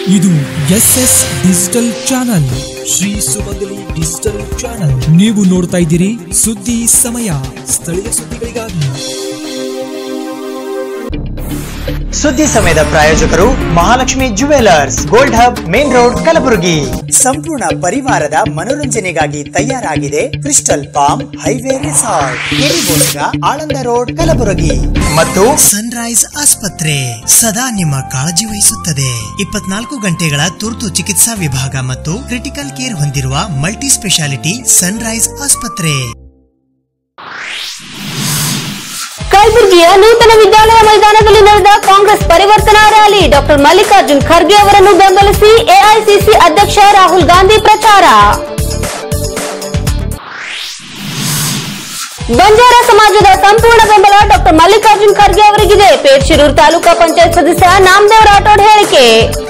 ಇದು S S digital channel Shri Sumangali digital channel ನೀವು ನೋಡ್ತಾ ಇದ್ದೀರಿ ಸುದ್ದಿ ಸಮಯ ಸ್ಥಳೀಯ ಸುದ್ದಿಗಳಿಗಾಗಿ ಸುದ್ದಿ ಸಮಯದ ಪ್ರಾಯೋಜಕರು Mahalakshmi jewellers gold hub main road Kalaburagi ಸಂಪೂರ್ಣ ಪರಿವಾರದ ಮನೋರಂಜನೆಗಾಗಿ ತಯಾರಾಗಿದೆ ಕ್ರಿಸ್ಟಲ್ ಪಾಮ್ ಹೈವೇ ರೆಸಾರ್ಟ್ ಕೆರಿಗೋಸ್ಕರ ಆಳಂದ ರೋಡ್ ಕಲಬುರಗಿ ಮತ್ತು ಸನ್ರೈಸ್ ಆಸ್ಪತ್ರೆ ಸದಾ ನಿಮ್ಮ ಕಾಳಜಿ ವಹಿಸುತ್ತದೆ ಇಪ್ಪತ್ನಾಲ್ಕು ಗಂಟೆಗಳ ತುರ್ತು ಚಿಕಿತ್ಸಾ ವಿಭಾಗ ಮತ್ತು ಕ್ರಿಟಿಕಲ್ ಕೇರ್ ಹೊಂದಿರುವ ಮಲ್ಟಿ ಸ್ಪೆಷಾಲಿಟಿ ಸನ್ರೈಸ್ ಆಸ್ಪತ್ರೆ ಕಲಬುರಗಿಯ ನೂತನ ವಿದ್ಯಾಲಯ ಮೈದಾನದಲ್ಲಿ ನಡೆದ ಕಾಂಗ್ರೆಸ್ ಪರಿವರ್ತನಾ ರ್ಯಾಲಿ ಡಾಕ್ಟರ್ ಮಲ್ಲಿಕಾರ್ಜುನ್ ಖರ್ಗೆ ಅವರನ್ನು ಬೆಂಬಲಿಸಿ ಎಐಸಿಸಿ ಅಧ್ಯಕ್ಷ ರಾಹುಲ್ ಗಾಂಧಿ ಪ್ರಚಾರ ಬಂಜಾರ ಸಮಾಜದ ಸಂಪೂರ್ಣ ಬೆಂಬಲ ಡಾಕ್ಟರ್ ಮಲ್ಲಿಕಾರ್ಜುನ್ ಖರ್ಗೆ ಅವರಿಗಿದೆ ಪೇಟ್ಶಿರೂರು ತಾಲೂಕಾ ಪಂಚಾಯತ್ ಸದಸ್ಯ ನಾಮದೇವ್ ರಾಠೋಡ್ ಹೇಳಿಕೆ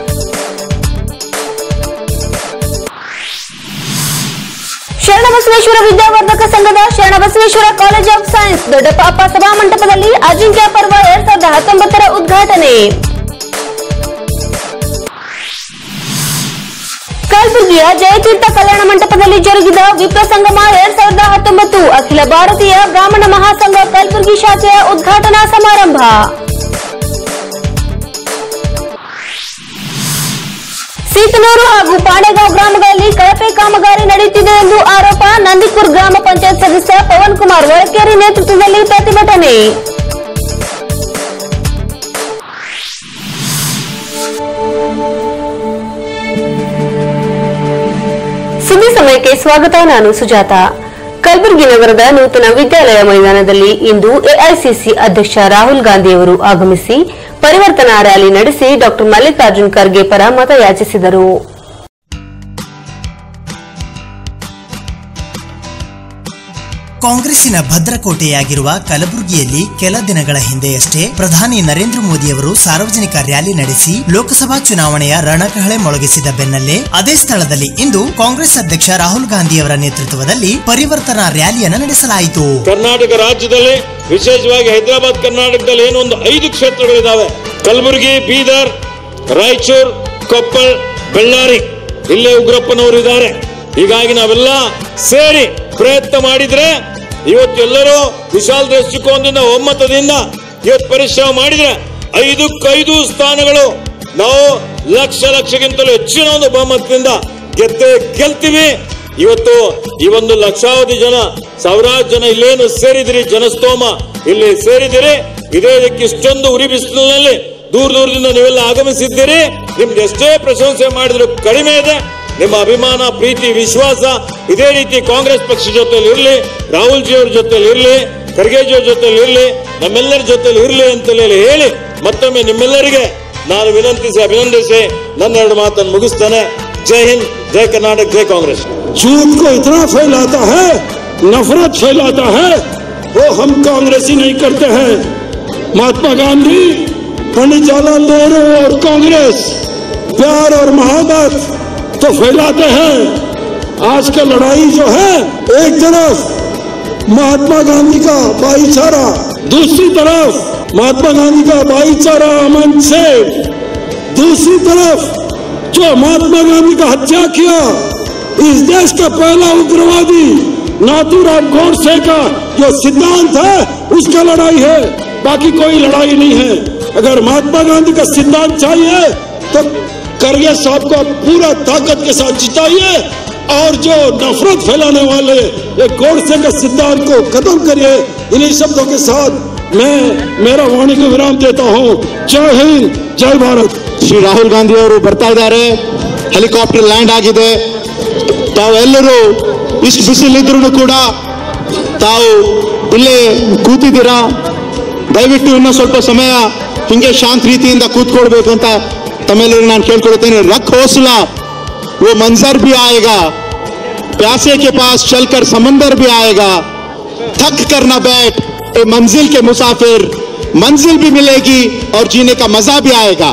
ಶರಣಬಸವೇಶ್ವರ ವಿದ್ಯಾವರ್ಧಕ ಸಂಘದ Sharanabasaveshwara college of science Doddappa ಸಭಾ ಮಂಟಪದಲ್ಲಿ ಅಜಿಂಕ್ಯ ಪರ್ವ ಎರಡ್ ಸಾವಿರದ ಹತ್ತೊಂಬತ್ತರ ಉದ್ಘಾಟನೆ ಕಲಬುರಗಿಯ ಜಯತೀರ್ಥ ಕಲ್ಯಾಣ ಮಂಟಪದಲ್ಲಿ ಜರುಗಿದ ವಿಪ್ರ ಸಂಗಮ ಎರಡ್ ಸಾವಿರದ ಹತ್ತೊಂಬತ್ತು ಅಖಿಲ ಭಾರತೀಯ ಬ್ರಾಹ್ಮಣ ಮಹಾಸಂಘ ಕಲಬುರಗಿ ಶಾಖೆಯ ಉದ್ಘಾಟನಾ ಸಮಾರಂಭ ಸೀತನೂರು ಹಾಗೂ ಪಾಣೆಗಾಂವ್ ಗ್ರಾಮಗಳಲ್ಲಿ ಕಳಪೆ ಕಾಮಗಾರಿ ನಡೆಯುತ್ತಿದೆ ಎಂದು ಆರೋಪ ನಂದಿಕೂರ್ ಗ್ರಾಮ ಪಂಚಾಯತ್ ಸದಸ್ಯ ಪವನ್ ಕುಮಾರ್ ಒಳಕೇರಿ ನೇತೃತ್ವದಲ್ಲಿ ಪ್ರತಿಭಟನೆ ಸುದ್ದಿ ಸಮಯಕ್ಕೆ ಸ್ವಾಗತ ನಾನು ಸುಜಾತ ಕಲಬುರಗಿ ನಗರದ ನೂತನ ವಿದ್ಯಾಲಯ ಮೈದಾನದಲ್ಲಿ ಇಂದು ಎಐಸಿಸಿ ಅಧ್ಯಕ್ಷ ರಾಹುಲ್ ಗಾಂಧಿಯವರು ಆಗಮಿಸಿ ಪರಿವರ್ತನಾ ರ್ಯಾಲಿ ನಡೆಸಿ ಡಾಕ್ಟರ್ ಮಲ್ಲಿಕಾರ್ಜುನ್ ಖರ್ಗೆ ಪರ ಮತ ಯಾಚಿಸಿದರು ಕಾಂಗ್ರೆಸ್ಸಿನ ಭದ್ರಕೋಟೆಯಾಗಿರುವ ಕಲಬುರಗಿಯಲ್ಲಿ ಕೆಲ ದಿನಗಳ ಹಿಂದೆಯಷ್ಟೇ ಪ್ರಧಾನಿ ನರೇಂದ್ರ ಮೋದಿಯವರು ಸಾರ್ವಜನಿಕ ರ್ಯಾಲಿ ನಡೆಸಿ ಲೋಕಸಭಾ ಚುನಾವಣೆಯ ರಣಕಹಳೆ ಮೊಳಗಿಸಿದ ಬೆನ್ನಲ್ಲೇ ಅದೇ ಸ್ಥಳದಲ್ಲಿ ಇಂದು ಕಾಂಗ್ರೆಸ್ ಅಧ್ಯಕ್ಷ ರಾಹುಲ್ ಗಾಂಧಿಯವರ ನೇತೃತ್ವದಲ್ಲಿ ಪರಿವರ್ತನಾ ರ್ಯಾಲಿಯನ್ನು ನಡೆಸಲಾಯಿತು ಕರ್ನಾಟಕ ರಾಜ್ಯದಲ್ಲಿ ವಿಶೇಷವಾಗಿ ಹೈದರಾಬಾದ್ ಕರ್ನಾಟಕದಲ್ಲಿ ಏನು ಒಂದು ಐದು ಕ್ಷೇತ್ರಗಳಿದಾವೆ ಕಲಬುರಗಿ ಬೀದರ್ ರಾಯಚೂರ್ ಕೊಪ್ಪಳ ಬಳ್ಳಾರಿ ಇಲ್ಲೇ ಉಗ್ರಪ್ಪನವರು ಇದ್ದಾರೆ ಹೀಗಾಗಿ ನಾವೆಲ್ಲ ಸೇರಿ ಪ್ರಯತ್ನ ಮಾಡಿದ್ರೆ ಇವತ್ತು ಎಲ್ಲರೂ ವಿಶಾಲ ದೃಷ್ಟಿಕೋನದಿಂದ ಒಮ್ಮತದಿಂದ ಇವತ್ತು ಪರಿಶ್ರಮ ಮಾಡಿದ್ರೆ ಐದಕ್ಕೈದು ಸ್ಥಾನಗಳು ನಾವು ಲಕ್ಷ ಲಕ್ಷಕ್ಕಿಂತಲೂ ಹೆಚ್ಚಿನ ಒಂದು ಬಹುಮತದಿಂದ ಗೆದ್ದೇ ಗೆಲ್ತೀವಿ ಇವತ್ತು ಈ ಒಂದು ಲಕ್ಷಾವಧಿ ಜನ ಸಾವಿರಾರು ಜನ ಇಲ್ಲೇನು ಸೇರಿದಿರಿ ಜನಸ್ತೋಮ ಇಲ್ಲಿ ಸೇರಿದಿರಿ ಇದೇ ಇದಕ್ಕೆ ಇಷ್ಟೊಂದು ಉರಿ ಬಿಸಿಲಿನಲ್ಲಿ ದೂರ ದೂರದಿಂದ ನೀವೆಲ್ಲ ಆಗಮಿಸಿದ್ದೀರಿ ನಿಮ್ಗೆ ಎಷ್ಟೇ ಪ್ರಶಂಸೆ ಮಾಡಿದ್ರು ಕಡಿಮೆ ಇದೆ ನಿಮ್ಮ ಅಭಿಮಾನ ಪ್ರೀತಿ ವಿಶ್ವಾಸ ಇದೇ ರೀತಿ ಕಾಂಗ್ರೆಸ್ ಪಕ್ಷ ಜೊತೆಲಿ ಇರಲಿ ರಾಹುಲ್ ಜಿ ಅವ್ರ ಜೊತೆಲಿ ಇರಲಿ ಖರ್ಗೆಜಿ ಅವ್ರ ಜೊತೆಲಿ ಇರಲಿ ನಮ್ಮೆಲ್ಲರ ಜೊತೆಲಿ ಇರಲಿ ಅಂತೇಳಿ ಹೇಳಿ ಮತ್ತೊಮ್ಮೆ ನಿಮ್ಮೆಲ್ಲರಿಗೆ ನಾನು ವಿನಂತಿಸಿ ಅಭಿನಂದಿಸಿ ನನ್ನ ಎರಡು ಮಾತನ್ನು ಮುಗಿಸ್ತೇನೆ ಜೈ ಹಿಂದ್ ಜೈ ಕರ್ನಾಟಕ ಜೈ ಕಾಂಗ್ರೆಸ್ झूठ को इतना फैलाता है नफरत फैलाता है वो हम कांग्रेसी नहीं करते हैं महात्मा गांधी पंडित जवाहरलाल नेहरू और कांग्रेस प्यार और मोहब्बत तो फैलाते हैं आज का लड़ाई जो है एक तरफ महात्मा गांधी का भाईचारा दूसरी तरफ महात्मा गांधी का भाईचारा अमन से दूसरी तरफ जो महात्मा गांधी का हत्या किया इस देश का पहला उग्रवादी नाथूराम गोडसे का जो सिद्धांत है उसका लड़ाई है बाकी कोई लड़ाई नहीं है अगर महात्मा गांधी का सिद्धांत चाहिए तो करगे साहब को पूरा ताकत के साथ जिताइए और जो नफरत फैलाने वाले ये गोडसे के सिद्धांत को खत्म करिए इन्हीं शब्दों के साथ मैं मेरा वाणी को विराम देता हूँ जय हिंद जय भारत ಶ್ರೀ ರಾಹುಲ್ ಗಾಂಧಿ ಅವರು ಬರ್ತಾ ಇದ್ದಾರೆ ಹೆಲಿಕಾಪ್ಟರ್ ಲ್ಯಾಂಡ್ ಆಗಿದೆ ತಾವೆಲ್ಲರೂ ಇಷ್ಟು ಬಿಸಿಲಿದ್ರು ಕೂಡ ತಾವು ಇಲ್ಲೇ ಕೂತಿದ್ದೀರಾ ದಯವಿಟ್ಟು ಇನ್ನೂ ಸ್ವಲ್ಪ ಸಮಯ ಹಿಂಗೆ ಶಾಂತ ರೀತಿಯಿಂದ ಕೂತ್ಕೊಳ್ಬೇಕು ಅಂತ ತಮ್ಮೆಲ್ಲರೂ ನಾನು ಕೇಳ್ಕೊಳ್ತೇನೆ ರಕ್ ಹೌಸಲಾ वो मंजर भी आएगा प्यासे के पास चलकर समंदर भी आएगा थक कर न बैठ ए मंजिल के मुसाफिर मंजिल भी मिलेगी और जीने का मजा भी आएगा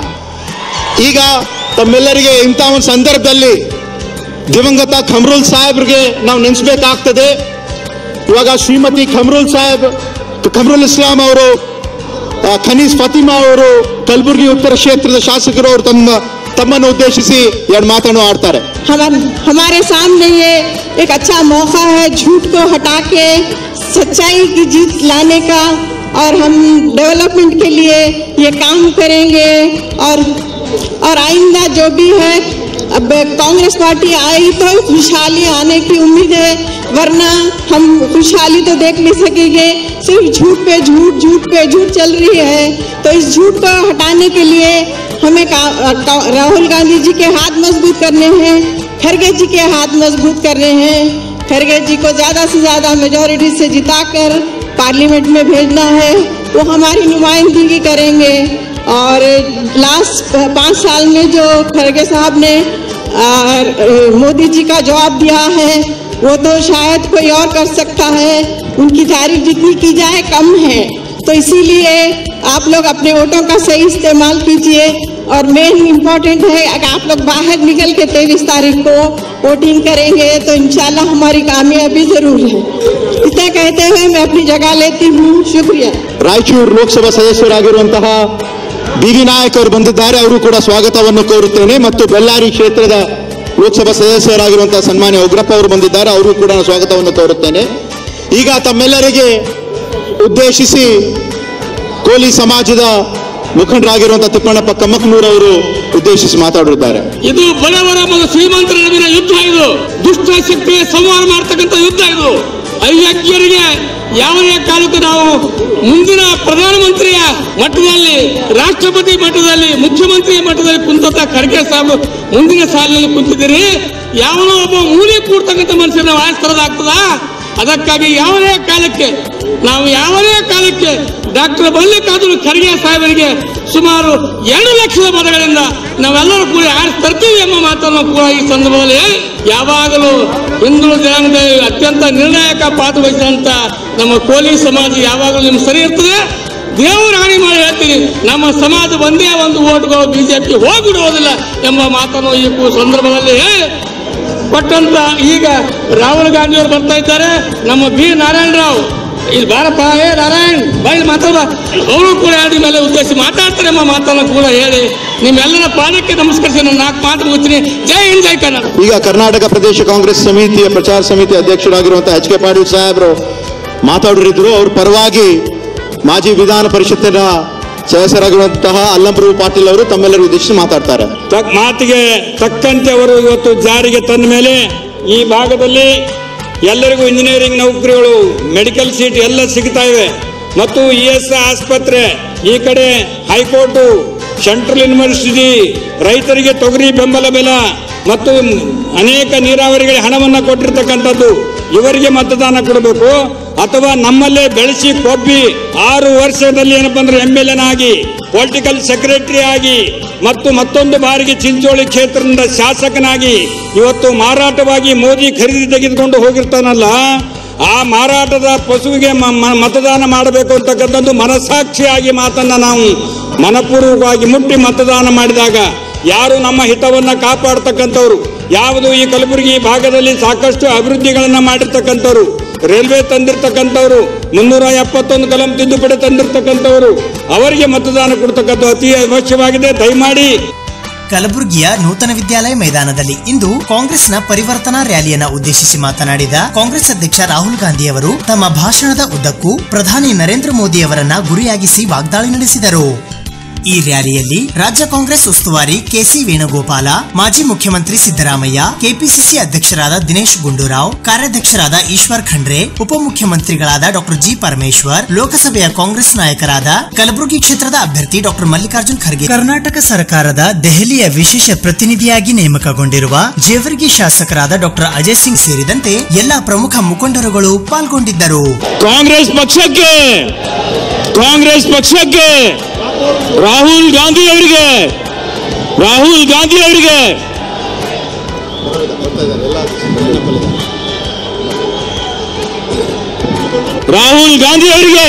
ಈಗ ತಮ್ಮೆಲ್ಲರಿಗೆ ಇಂಥ ಒಂದು ಸಂದರ್ಭದಲ್ಲಿ ದಿವಂಗತ ಖಮ್ರುಲ್ ಸಾಹೇಬ್ರಿಗೆ ನಾವು ನೆನೆಸ್ಬೇಕಾಗ್ತದೆ ಇವಾಗ ಶ್ರೀಮತಿ ಖಮ್ರುಲ್ ಸಾಹೇಬ್ ಖಮ್ರುಲ್ ಇಸ್ಲಾಂ ಅವರು ಆ, ಖನೀಸ್ ಫಾತಿಮಾ ಅವರು ಕಲಬುರಗಿ ಉತ್ತರ ಕ್ಷೇತ್ರದ ಶಾಸಕರು ಅವರು ತಮ್ಮ ತಮ್ಮನ್ನು ಉದ್ದೇಶಿಸಿ ಎರಡು ಮಾತನ್ನು ಆಡ್ತಾರೆ हमार, हमारे सामने ये एक अच्छा मौका है झूठ को हटा के सच्चाई की जीत लाने का और हम डेवलपमेंट के लिए ये काम करेंगे और और आइंदा जो भी है अब कांग्रेस पार्टी आई तो खुशहाली आने की उम्मीद है वरना हम खुशहाली तो देख नहीं सकेंगे सिर्फ झूठ पे झूठ झूठ पे झूठ चल रही है तो इस झूठ को हटाने के लिए हमें का- का- राहुल गांधी जी के हाथ मजबूत करने हैं खरगे जी के हाथ मजबूत करने हैं खरगे जी को ज़्यादा से ज़्यादा मेजोरिटी से जिताकर पार्लियामेंट में भेजना है वो हमारी नुमाइंदगी करेंगे और लास्ट पाँच साल में जो खरगे साहब ने आ, मोदी जी का जवाब दिया है वो तो शायद कोई और कर सकता है उनकी तारीफ जितनी की जाए कम है तो इसीलिए आप लोग अपने वोटों का सही इस्तेमाल कीजिए और मेन इम्पोर्टेंट है अगर आप लोग बाहर निकल के तेईस तारीख को वोटिंग करेंगे तो इंशाल्लाह हमारी कामयाबी जरूर है इतना कहते हुए मैं अपनी जगह लेती हूँ शुक्रिया ರಾಯಚೂರು ಲೋಕಸಭಾ ಸದಸ್ಯರಾಗಿರುವಂತಹ ಬಿ ವಿ ನಾಯಕ್ ಅವರು ಬಂದಿದ್ದಾರೆ ಅವರು ಕೂಡ ಸ್ವಾಗತವನ್ನು ಕೋರುತ್ತೇನೆ ಮತ್ತು ಬೆಳ್ಳಾರಿ ಕ್ಷೇತ್ರದ ಲೋಕಸಭಾ ಸದಸ್ಯರಾಗಿರುವಂತಹ ಸನ್ಮಾನ್ಯ ಉಗ್ರಪ್ಪ ಅವರು ಬಂದಿದ್ದಾರೆ ಅವರು ಕೂಡ ನಾನು ಸ್ವಾಗತವನ್ನು ಕೋರುತ್ತೇನೆ ಈಗ ತಮ್ಮೆಲ್ಲರಿಗೆ ಉದ್ದೇಶಿಸಿ ಕೋಲಿ ಸಮಾಜದ ಮುಖಂಡರಾಗಿರುವಂತಹ ತಿಪ್ಪಣ್ಣಪ್ಪ ಕಮ್ಮಕ್ನೂರ್ ಅವರು ಉದ್ದೇಶಿಸಿ ಮಾತಾಡಿದ್ದಾರೆ ಇದು ಬಡವರ ಮತ್ತು ಶ್ರೀಮಂತರ ನಡುವಿನ ಯುದ್ಧ ಇದು ದುಷ್ಟ ಶಕ್ತಿಯ ಸಂಹಾರ ಮಾಡ್ತಕ್ಕಂಥ ಯುದ್ಧ ಇದು ಅಯೋಗ್ಯರಿಗೆ ಯಾವುದೇ ಕಾಲಕ್ಕೂ ನಾವು ಮುಂದಿನ ಪ್ರಧಾನಮಂತ್ರಿಯ ಮಟ್ಟದಲ್ಲಿ ರಾಷ್ಟ್ರಪತಿ ಮಟ್ಟದಲ್ಲಿ ಮುಖ್ಯಮಂತ್ರಿ ಮಟ್ಟದಲ್ಲಿ ಕುಂತ ಖರ್ಗೆ ಸಾಹೇಬ್ ಮುಂದಿನ ಸಾಲಿನಲ್ಲಿ ಕುಂತಿದ್ದೀರಿ ಯಾವನೋ ಒಬ್ಬ ಮೂಲೆ ಕೂಡ್ತಕ್ಕಂಥ ಮನುಷ್ಯನ ವಾಯಿಸ್ತರದಾಗ್ತದ ಅದಕ್ಕಾಗಿ ಯಾವುದೇ ಕಾಲಕ್ಕೆ ನಾವು ಯಾವುದೇ ಕಾಲಕ್ಕೆ ಡಾಕ್ಟರ್ ಮಲ್ಲಿಕಾರ್ಜುನ ಖರ್ಗೆ ಸಾಹೇಬರಿಗೆ ಸುಮಾರು ಎರಡು ಲಕ್ಷದ ಮತಗಳಿಂದ ನಾವೆಲ್ಲರೂ ಕೂಡ ಆರಿಸಿ ತರ್ತೀವಿ ಎಂಬ ಮಾತನ್ನು ಕೂಡ ಈ ಸಂದರ್ಭದಲ್ಲಿ ಯಾವಾಗಲೂ ಹಿಂದುಳಿದ ಜನಾಂಗದ ಅತ್ಯಂತ ನಿರ್ಣಾಯಕ ಪಾತ್ರ ವಹಿಸಿದಂತ ನಮ್ಮ ಕೋಲಿ ಸಮಾಜ ಯಾವಾಗಲೂ ನಿಮ್ಗೆ ಸರಿ ಇರ್ತದೆ ದೇವರು ಹಾನಿ ಮಾಡಿ ಹೇಳ್ತೀನಿ ನಮ್ಮ ಸಮಾಜ ಒಂದೇ ಒಂದು ಓಟ್ಗಳು ಬಿಜೆಪಿ ಹೋಗ್ಬಿಡುವುದಿಲ್ಲ ಎಂಬ ಮಾತನ್ನು ಈ ಕು- ಸಂದರ್ಭದಲ್ಲಿ ಕೊಟ್ಟಂತ ಈಗ ರಾಹುಲ್ ಗಾಂಧಿ ಅವರು ಬರ್ತಾ ಇದ್ದಾರೆ ನಮ್ಮ ಬಿ ನಾರಾಯಣ ರಾವ್ ಇಲ್ಲಿ ಬಾರಪ್ಪ ಏ ನಾರಾಯಣ್ ಬೈಲ್ ಮಾತಾಡ ಅವರು ಕೂಡ ಹೇಳಿ ಮೇಲೆ ಉದ್ದೇಶಿಸಿ ಮಾತಾಡ್ತಾರೆ ಎಂಬ ಮಾತನ್ನು ಕೂಡ ಹೇಳಿ ನಿಮ್ಮೆಲ್ಲರ ಪಾದಕ್ಕೆ ನಮಸ್ಕರಿಸಿ ನಾನು ನಾಲ್ಕು ಮಾತು ಮುಗಿಸ್ತೀನಿ ಜೈ ಹಿಂದ್ ಜೈ ಕನ್ನಡ ಈಗ ಕರ್ನಾಟಕ ಪ್ರದೇಶ ಕಾಂಗ್ರೆಸ್ ಸಮಿತಿಯ ಪ್ರಚಾರ ಸಮಿತಿ ಅಧ್ಯಕ್ಷರಾಗಿರುವಂತಹ ಎಚ್ ಕೆ ಪಾಟೀಲ್ ಸಾಹೇಬರು ಮಾತಾಡೋರಿದ್ರು ಅವ್ರ ಪರವಾಗಿ ಮಾಜಿ ವಿಧಾನ ಪರಿಷತ್ತಿನ ಸದಸ್ಯರಾಗಿರುವಂತಹ ಅಲ್ಲಂಪ್ರಭು ಪಾಟೀಲ್ ಅವರು ತಮ್ಮೆಲ್ಲರಿಗೂ ಉದ್ದೇಶಿಸಿ ಮಾತಾಡ್ತಾರೆ ತಕ್ ಮಾತಿಗೆ ತಕ್ಕಂತೆ ಅವರು ಇವತ್ತು ಜಾರಿಗೆ ತಂದ ಮೇಲೆ ಈ ಭಾಗದಲ್ಲಿ ಎಲ್ಲರಿಗೂ ಇಂಜಿನಿಯರಿಂಗ್ ನೌಕರಿಗಳು ಮೆಡಿಕಲ್ ಸೀಟ್ ಎಲ್ಲ ಸಿಗ್ತಾ ಇವೆ ಮತ್ತು ಇ ಎಸ್ ಆಸ್ಪತ್ರೆ ಈ ಕಡೆ ಹೈಕೋರ್ಟು ಸೆಂಟ್ರಲ್ ಯೂನಿವರ್ಸಿಟಿ ರೈತರಿಗೆ ತೊಗರಿ ಬೆಂಬಲ ಬೆಲ ಮತ್ತು ಅನೇಕ ನೀರಾವರಿಗಳಿಗೆ ಹಣವನ್ನು ಕೊಟ್ಟಿರ್ತಕ್ಕಂಥದ್ದು ಇವರಿಗೆ ಮತದಾನ ಕೊಡಬೇಕು ಅಥವಾ ನಮ್ಮಲ್ಲೇ ಬೆಳೆಸಿ ಕೊಬ್ಬಿ ಆರು ವರ್ಷದಲ್ಲಿ ಏನಪ್ಪ ಅಂದ್ರೆ ಎಂ ಎಲ್ ಆಗಿ ಪೊಲಿಟಿಕಲ್ ಸೆಕ್ರೆಟರಿ ಆಗಿ ಮತ್ತು ಮತ್ತೊಂದು ಬಾರಿಗೆ ಚಿಂಚೋಳಿ ಕ್ಷೇತ್ರದಿಂದ ಶಾಸಕನಾಗಿ ಇವತ್ತು ಮಾರಾಟವಾಗಿ ಮೋದಿ ಖರೀದಿ ತೆಗೆದುಕೊಂಡು ಹೋಗಿರ್ತಾನಲ್ಲ ಆ ಮಾರಾಟದ ಪಶುವಿಗೆ ಮ- ಮ- ಮತದಾನ ಮಾಡಬೇಕು ಅಂತಕ್ಕಂಥದ್ದು ಮನಸಾಕ್ಷಿಯಾಗಿ ಮಾತನ್ನ ನಾವು ಮನಪೂರ್ವಕವಾಗಿ ಮುಟ್ಟಿ ಮತದಾನ ಮಾಡಿದಾಗ ಯಾರು ನಮ್ಮ ಹಿತವನ್ನ ಕಾಪಾಡ್ತಕ್ಕಂಥವ್ರು ಯಾವುದು ಈ ಕಲಬುರಗಿ ಭಾಗದಲ್ಲಿ ಸಾಕಷ್ಟು ಅಭಿವೃದ್ಧಿಗಳನ್ನ ಮಾಡಿರ್ತಕ್ಕಂಥವ್ರು ರೈಲ್ವೆ ತಂದಿರ್ತಕ್ಕಂಥವ್ರು ಮುನ್ನೂರ ಎಪ್ಪತ್ತೊಂದು ಕಲಂ ತಿದ್ದುಪಡಿ ತಂದಿರ್ತಕ್ಕಂಥವ್ರು ಅವರಿಗೆ ಮತದಾನ ಕೊಡ್ತಕ್ಕಂಥ ಅತಿ ಅವಶ್ಯವಾಗಿದೆ ದಯಮಾಡಿ ಕಲಬುರಗಿಯ ನೂತನ ವಿದ್ಯಾಲಯ ಮೈದಾನದಲ್ಲಿ ಇಂದು ಕಾಂಗ್ರೆಸ್ನ ಪರಿವರ್ತನಾ ರ್ಯಾಲಿಯನ್ನ ಉದ್ದೇಶಿಸಿ ಮಾತನಾಡಿದ ಕಾಂಗ್ರೆಸ್ ಅಧ್ಯಕ್ಷ ರಾಹುಲ್ ಗಾಂಧಿ ಅವರು ತಮ್ಮ ಭಾಷಣದ ಉದ್ದಕ್ಕೂ ಪ್ರಧಾನಿ ನರೇಂದ್ರ ಮೋದಿ ಅವರನ್ನ ಗುರಿಯಾಗಿಸಿ ವಾಗ್ದಾಳಿ ನಡೆಸಿದರು ಈ ರ್ಯಾಲಿಯಲ್ಲಿ ರಾಜ್ಯ ಕಾಂಗ್ರೆಸ್ ಉಸ್ತುವಾರಿ ಕೆಸಿ ವೇಣುಗೋಪಾಲ ಮಾಜಿ ಮುಖ್ಯಮಂತ್ರಿ ಸಿದ್ದರಾಮಯ್ಯ ಕೆಪಿಸಿಸಿ ಅಧ್ಯಕ್ಷರಾದ ದಿನೇಶ್ ಗುಂಡೂರಾವ್ ಕಾರ್ಯಾಧ್ಯಕ್ಷರಾದ ಈಶ್ವರ್ ಖಂಡ್ರೆ ಉಪಮುಖ್ಯಮಂತ್ರಿಗಳಾದ ಡಾಕ್ಟರ್ ಜಿ ಪರಮೇಶ್ವರ್ ಲೋಕಸಭೆಯ ಕಾಂಗ್ರೆಸ್ ನಾಯಕರಾದ ಕಲಬುರಗಿ ಕ್ಷೇತ್ರದ ಅಭ್ಯರ್ಥಿ ಡಾಕ್ಟರ್ ಮಲ್ಲಿಕಾರ್ಜುನ್ ಖರ್ಗೆ ಕರ್ನಾಟಕ ಸರ್ಕಾರದ ದೆಹಲಿಯ ವಿಶೇಷ ಪ್ರತಿನಿಧಿಯಾಗಿ ನೇಮಕಗೊಂಡಿರುವ ಜೇವರ್ಗಿ ಶಾಸಕರಾದ ಡಾಕ್ಟರ್ ಅಜಯ್ ಸಿಂಗ್ ಸೇರಿದಂತೆ ಎಲ್ಲಾ ಪ್ರಮುಖ ಮುಖಂಡರುಗಳು ಪಾಲ್ಗೊಂಡಿದ್ದರು ಕಾಂಗ್ರೆಸ್ ಪಕ್ಷಕ್ಕೆ ಕಾಂಗ್ರೆಸ್ ಪಕ್ಷಕ್ಕೆ ರಾಹುಲ್ ಗಾಂಧಿ ಅವರಿಗೆ ರಾಹುಲ್ ಗಾಂಧಿ ಅವರಿಗೆ ರಾಹುಲ್ ಗಾಂಧಿ ಅವರಿಗೆ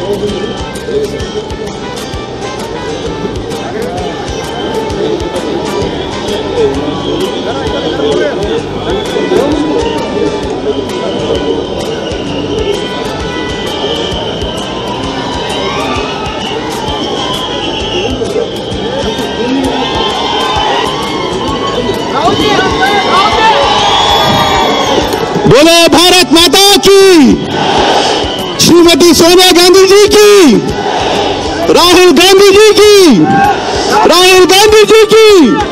बोलो भारत माता की श्रीमती सोनिया गांधी जी की राहुल गांधी जी की राहुल गांधी जी की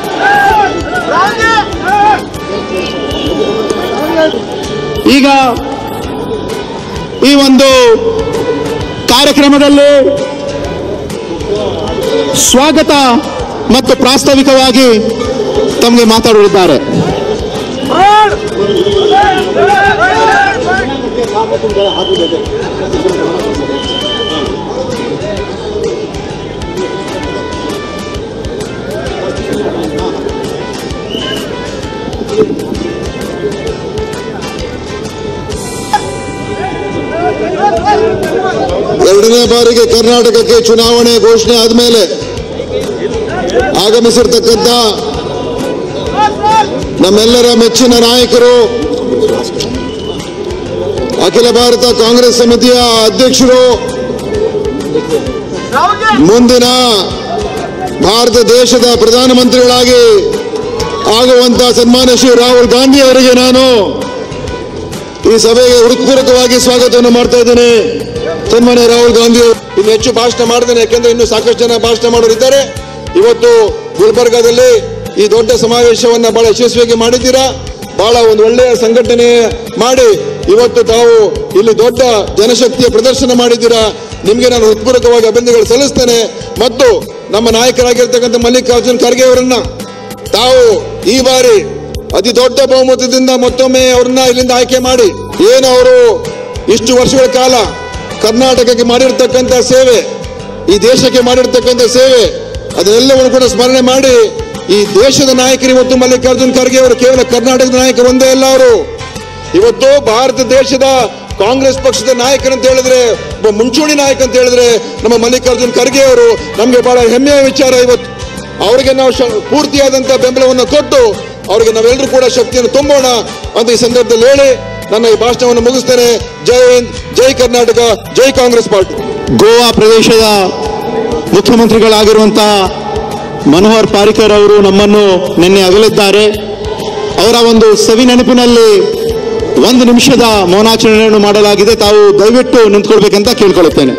ಈಗ ಈ ಒಂದು ಕಾರ್ಯಕ್ರಮದಲ್ಲಿ ಸ್ವಾಗತ ಮತ್ತು ಪ್ರಾಸ್ತಾವಿಕವಾಗಿ ತಮಗೆ ಮಾತಾಡಲಿದ್ದಾರೆ ಎರಡನೇ ಬಾರಿಗೆ ಕರ್ನಾಟಕಕ್ಕೆ ಚುನಾವಣೆ ಘೋಷಣೆ ಆದಮೇಲೆ ಆಗಮಿಸಿರ್ತಕ್ಕಂಥ ನಮ್ಮೆಲ್ಲರ ಮೆಚ್ಚಿನ ನಾಯಕರು ಅಖಿಲ ಭಾರತ ಕಾಂಗ್ರೆಸ್ ಸಮಿತಿಯ ಅಧ್ಯಕ್ಷರು ಮುಂದಿನ ಭಾರತ ದೇಶದ ಪ್ರಧಾನಮಂತ್ರಿಗಳಾಗಿ ಆಗುವಂತ ಸನ್ಮಾನ್ಯ ಶ್ರೀ ರಾಹುಲ್ ಗಾಂಧಿ ಅವರಿಗೆ ನಾನು ಈ ಸಭೆಗೆ ಹೃತ್ಪೂರ್ವಕವಾಗಿ ಸ್ವಾಗತವನ್ನು ಮಾಡ್ತಾ ಇದ್ದೇನೆ ಸನ್ಮಾನ್ಯ ರಾಹುಲ್ ಗಾಂಧಿ ಅವರು ಇನ್ನು ಹೆಚ್ಚು ಭಾಷಣ ಮಾಡ್ತೇನೆ ಯಾಕೆಂದ್ರೆ ಇನ್ನು ಸಾಕಷ್ಟು ಜನ ಭಾಷಣ ಮಾಡೋರಿದ್ದಾರೆ ಇವತ್ತು ಗುಲ್ಬರ್ಗಾದಲ್ಲಿ ಈ ದೊಡ್ಡ ಸಮಾವೇಶವನ್ನ ಬಹಳ ಯಶಸ್ವಿಯಾಗಿ ಮಾಡಿದ್ದೀರಾ ಬಹಳ ಒಂದು ಒಳ್ಳೆಯ ಸಂಘಟನೆ ಮಾಡಿ ಇವತ್ತು ತಾವು ಇಲ್ಲಿ ದೊಡ್ಡ ಜನಶಕ್ತಿಯ ಪ್ರದರ್ಶನ ಮಾಡಿದ್ದೀರಾ ನಿಮಗೆ ನಾನು ಹೃತ್ಪೂರ್ವಕವಾಗಿ ಅಭಿನಂದನೆಗಳು ಸಲ್ಲಿಸ್ತೇನೆ ಮತ್ತು ನಮ್ಮ ನಾಯಕರಾಗಿರ್ತಕ್ಕಂಥ ಮಲ್ಲಿಕಾರ್ಜುನ್ ಖರ್ಗೆ ಅವರನ್ನ ತಾವು ಈ ಬಾರಿ ಅತಿ ದೊಡ್ಡ ಬಹುಮತದಿಂದ ಮತ್ತೊಮ್ಮೆ ಅವ್ರನ್ನ ಇಲ್ಲಿಂದ ಆಯ್ಕೆ ಮಾಡಿ ಏನು ಅವರು ಇಷ್ಟು ವರ್ಷಗಳ ಕಾಲ ಕರ್ನಾಟಕಕ್ಕೆ ಮಾಡಿರ್ತಕ್ಕಂಥ ಸೇವೆ ಈ ದೇಶಕ್ಕೆ ಮಾಡಿರ್ತಕ್ಕಂಥ ಸೇವೆ ಅದನ್ನೆಲ್ಲವನ್ನು ಕೂಡ ಸ್ಮರಣೆ ಮಾಡಿ ಈ ದೇಶದ ನಾಯಕರು ಇವತ್ತು ಮಲ್ಲಿಕಾರ್ಜುನ್ ಖರ್ಗೆ ಅವರು ಕೇವಲ ಕರ್ನಾಟಕದ ನಾಯಕ ಒಂದೇ ಅಲ್ಲ ಅವರು ಇವತ್ತು ಭಾರತ ದೇಶದ ಕಾಂಗ್ರೆಸ್ ಪಕ್ಷದ ನಾಯಕರು ಅಂತ ಹೇಳಿದ್ರೆ ಒಬ್ಬ ಮುಂಚೂಣಿ ನಾಯಕ ಅಂತ ಹೇಳಿದ್ರೆ ನಮ್ಮ ಮಲ್ಲಿಕಾರ್ಜುನ್ ಖರ್ಗೆ ಅವರು ನಮಗೆ ಬಹಳ ಹೆಮ್ಮೆಯ ವಿಚಾರ ಇವತ್ತು ಅವರಿಗೆ ನಾವು ಶ- ಪೂರ್ತಿಯಾದಂತಹ ಬೆಂಬಲವನ್ನು ಕೊಟ್ಟು ಅವರಿಗೆ ನಾವೆಲ್ಲರೂ ಕೂಡ ಶಕ್ತಿಯನ್ನು ತುಂಬೋಣ ಅಂತ ಈ ಸಂದರ್ಭದಲ್ಲಿ ಹೇಳಿ ನನ್ನ ಈ ಭಾಷಣವನ್ನು ಮುಗಿಸ್ತೇನೆ ಜೈ ಹಿಂದ್ ಜೈ ಕರ್ನಾಟಕ ಜೈ ಕಾಂಗ್ರೆಸ್ ಪಾರ್ಟಿ ಗೋವಾ ಪ್ರದೇಶದ ಮುಖ್ಯಮಂತ್ರಿಗಳಾಗಿರುವಂತಹ ಮನೋಹರ್ ಪಾರಿಕರ್ ಅವರು ನಮ್ಮನ್ನು ನಿನ್ನೆ ಅಗಲಿದ್ದಾರೆ ಅವರ ಒಂದು ಸವಿ ನೆನಪಿನಲ್ಲಿ ಒಂದು ನಿಮಿಷದ ಮೌನಾಚರಣೆಯನ್ನು ಮಾಡಲಾಗಿದೆ ತಾವು ದಯವಿಟ್ಟು ನಿಂತ್ಕೊಳ್ಬೇಕಂತ ಕೇಳ್ಕೊಳ್ಳುತ್ತೇನೆ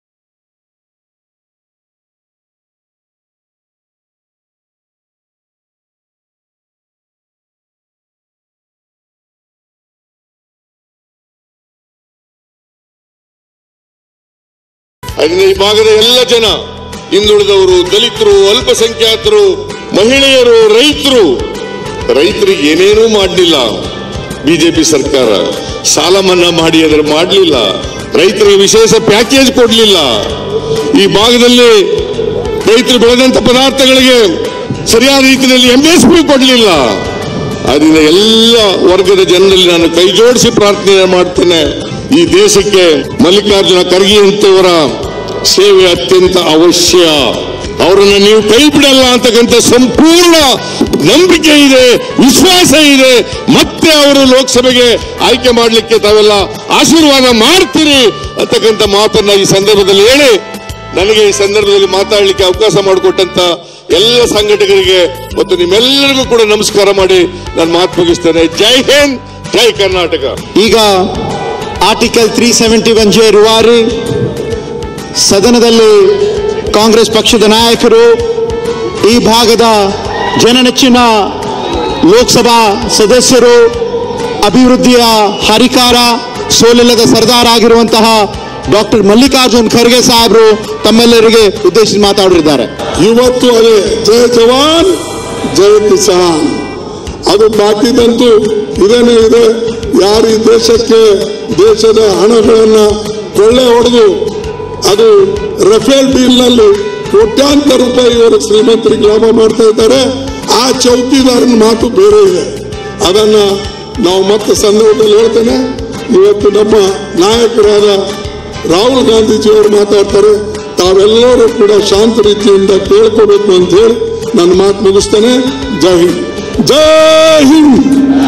ಅದರಿಂದ ಈ ಭಾಗದ ಎಲ್ಲ ಜನ ಹಿಂದುಳಿದವರು ದಲಿತರು ಅಲ್ಪಸಂಖ್ಯಾತರು ಮಹಿಳೆಯರು ರೈತರು ರೈತರಿಗೆ ಏನೇನೂ ಮಾಡಲಿಲ್ಲ ಬಿಜೆಪಿ ಸರ್ಕಾರ ಸಾಲ ಮನ್ನಾ ಮಾಡಿ ಅದರ ಮಾಡಲಿಲ್ಲ ರೈತರಿಗೆ ವಿಶೇಷ ಪ್ಯಾಕೇಜ್ ಕೊಡಲಿಲ್ಲ ಈ ಭಾಗದಲ್ಲಿ ರೈತರು ಬೆಳೆದಂತ ಪದಾರ್ಥಗಳಿಗೆ ಸರಿಯಾದ ರೀತಿಯಲ್ಲಿ ಎಂ ಎಸ್ ಪಿ ಕೊಡಲಿಲ್ಲ ಅದರಿಂದ ಎಲ್ಲ ವರ್ಗದ ಜನರಲ್ಲಿ ನಾನು ಕೈ ಜೋಡಿಸಿ ಪ್ರಾರ್ಥನೆ ಮಾಡ್ತೇನೆ ಈ ದೇಶಕ್ಕೆ ಮಲ್ಲಿಕಾರ್ಜುನ ಖರ್ಗೆ ಅಂತವರ ಸೇವೆ ಅತ್ಯಂತ ಅವಶ್ಯ ಅವರನ್ನ ನೀವು ಕೈ ಬಿಡಲ್ಲ ಅಂತಕ್ಕಂಥ ಸಂಪೂರ್ಣ ನಂಬಿಕೆ ಇದೆ ವಿಶ್ವಾಸ ಇದೆ ಮತ್ತೆ ಅವರು ಲೋಕಸಭೆಗೆ ಆಯ್ಕೆ ಮಾಡಲಿಕ್ಕೆ ತಾವೆಲ್ಲ ಆಶೀರ್ವಾದ ಮಾಡ್ತೀರಿ ಅಂತಕ್ಕಂಥ ಮಾತನ್ನ ಈ ಸಂದರ್ಭದಲ್ಲಿ ಹೇಳಿ ನನಗೆ ಈ ಸಂದರ್ಭದಲ್ಲಿ ಮಾತಾಡಲಿಕ್ಕೆ ಅವಕಾಶ ಮಾಡಿಕೊಟ್ಟಂತ ಎಲ್ಲ ಸಂಘಟಕರಿಗೆ ಮತ್ತು ನಿಮ್ಮೆಲ್ಲರಿಗೂ ಕೂಡ ನಮಸ್ಕಾರ ಮಾಡಿ ನಾನು ಮಾತು ಮುಗಿಸ್ತೇನೆ ಜೈ ಹಿಂದ್ ಜೈ ಕರ್ನಾಟಕ ಈಗ article three seventy one J ರೂವಾರಿ ಸದನದಲ್ಲಿ ಕಾಂಗ್ರೆಸ್ ಪಕ್ಷದ ನಾಯಕರು ಈ ಭಾಗದ ಜನನೆಚ್ಚಿನ ಲೋಕಸಭಾ ಸದಸ್ಯರು ಅಭಿವೃದ್ಧಿಯ ಹರಿಕಾರ ಸೋಲಿಲ್ಲದ ಸರ್ದಾರ್ ಆಗಿರುವಂತಹ ಡಾಕ್ಟರ್ ಮಲ್ಲಿಕಾರ್ಜುನ್ ಖರ್ಗೆ ಸಾಹೇಬರು ತಮ್ಮೆಲ್ಲರಿಗೆ ಉದ್ದೇಶಿಸಿ ಮಾತಾಡಿದ್ದಾರೆ ಇವತ್ತು ಅದೇ ಜೈ ಜವಾನ್ ಜೈ ಕಿಸಾನ್ ಅದು ಬಾಕಿದಂತೂ ಇದೇನೇ ಇದೆ ಯಾರು ಈ ದೇಶಕ್ಕೆ ದೇಶದ ಹಣಗಳನ್ನ ಕೊಳ್ಳೆ ಹೊಡೆದು ಅದು ರಫೇಲ್ ಡೀಲ್ನಲ್ಲಿ ಕೋಟ್ಯಾಂತರ ರೂಪಾಯಿ ಇವರು ಶ್ರೀಮಂತರಿಗೆ ಲಾಭ ಮಾಡ್ತಾ ಇದ್ದಾರೆ ಆ ಚೌಕಿದಾರನ ಮಾತು ಬೇರೆ ಇದೆ ಅದನ್ನ ನಾವು ಮತ್ತೆ ಸಂದರ್ಭದಲ್ಲಿ ಹೇಳ್ತೇನೆ ಇವತ್ತು ನಮ್ಮ ನಾಯಕರಾದ ರಾಹುಲ್ ಗಾಂಧೀಜಿ ಅವರು ಮಾತಾಡ್ತಾರೆ ತಾವೆಲ್ಲರೂ ಕೂಡ ಶಾಂತ ರೀತಿಯಿಂದ ಕೇಳ್ಕೋಬೇಕು ಅಂತ ಹೇಳಿ ನನ್ನ ಮಾತು ಮುಗಿಸ್ತೇನೆ ಜೈ ಹಿಂದ್ ಜೈ ಹಿಂದ್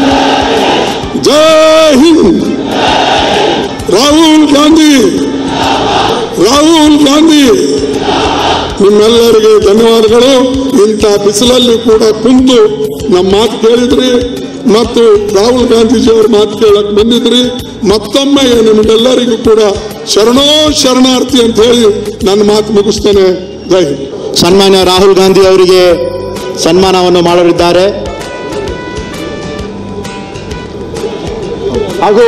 ಜೈ ಹಿಂದ್ ರಾಹುಲ್ ಗಾಂಧಿ ರಾಹುಲ್ ಗಾಂಧಿ ನಿಮ್ಮೆಲ್ಲರಿಗೆ ಧನ್ಯವಾದಗಳು ಇಂಥ ಬಿಸಿಲಲ್ಲಿ ಕೂಡ ಕುಂತು ನಮ್ಮ ಮಾತು ಕೇಳಿದ್ರಿ ಮತ್ತು ರಾಹುಲ್ ಗಾಂಧೀಜಿ ಅವ್ರ ಮಾತು ಕೇಳಕ್ ಬಂದಿದ್ರಿ ಮತ್ತೊಮ್ಮೆ ನಿಮಗೆಲ್ಲರಿಗೂ ಕೂಡ ಶರಣೋ ಶರಣಾರ್ಥಿ ಅಂತ ಹೇಳಿ ನನ್ನ ಮಾತು ಮುಗಿಸ್ತೇನೆ ಜೈ ಹಿಂದ್ ಸನ್ಮಾನ್ಯ ರಾಹುಲ್ ಗಾಂಧಿ ಅವರಿಗೆ ಸನ್ಮಾನವನ್ನು ಮಾಡಲಿದ್ದಾರೆ ಹಾಗೂ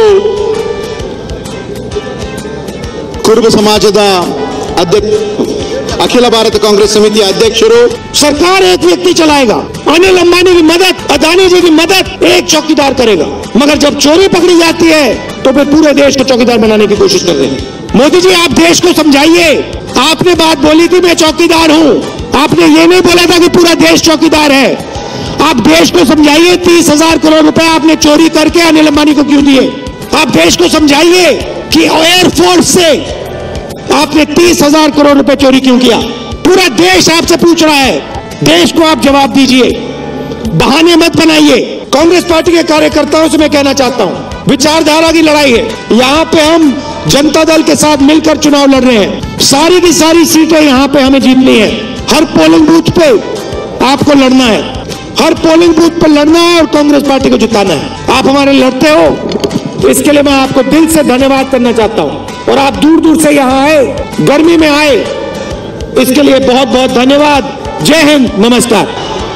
ಕುರುಬ ಸಮಾಜದ ಅಧ್ಯಕ್ಷ ಅಖಿಲ ಭಾರತ ಕಾಂಗ್ರೆಸ್ ಸಮಿತಿಯ ಅಧ್ಯಕ್ಷರು सरकार एक व्यक्ति चलाएगा अनिल अंबानी की मदद अदानी जी की मदद एक चौकीदार करेगा मगर जब चोरी पकड़ी जाती है तो फिर पूरे देश को चौकीदार बनाने की कोशिश कर रहे हैं मोदी जी आप देश को समझाइए आपने बात बोली थी मैं चौकीदार हूँ आपने ये नहीं बोला था कि पूरा देश चौकीदार है आप देश को समझाइए तीस हजार करोड़ रुपए आपने चोरी करके अनिल अंबानी को क्यों दिए आप देश को समझाइए कि एयरफोर्स से आपने तीस हजार करोड़ रुपए चोरी क्यों किया पूरा देश आपसे पूछ रहा है देश को आप जवाब दीजिए बहाने मत बनाइए कांग्रेस पार्टी के कार्यकर्ताओं से मैं कहना चाहता हूं विचारधारा की लड़ाई है यहाँ पे हम जनता दल के साथ मिलकर चुनाव लड़ रहे हैं सारी की सारी सीटें यहाँ पे हमें जीतनी है हर पोलिंग बूथ पे आपको लड़ना है हर पोलिंग बूथ पर लड़ना है और कांग्रेस पार्टी को जिताना है आप हमारे लड़ते हो तो इसके लिए मैं आपको दिल से धन्यवाद करना चाहता हूं और आप दूर दूर से यहाँ आए गर्मी में आए इसके लिए बहुत बहुत धन्यवाद जय हिंद नमस्कार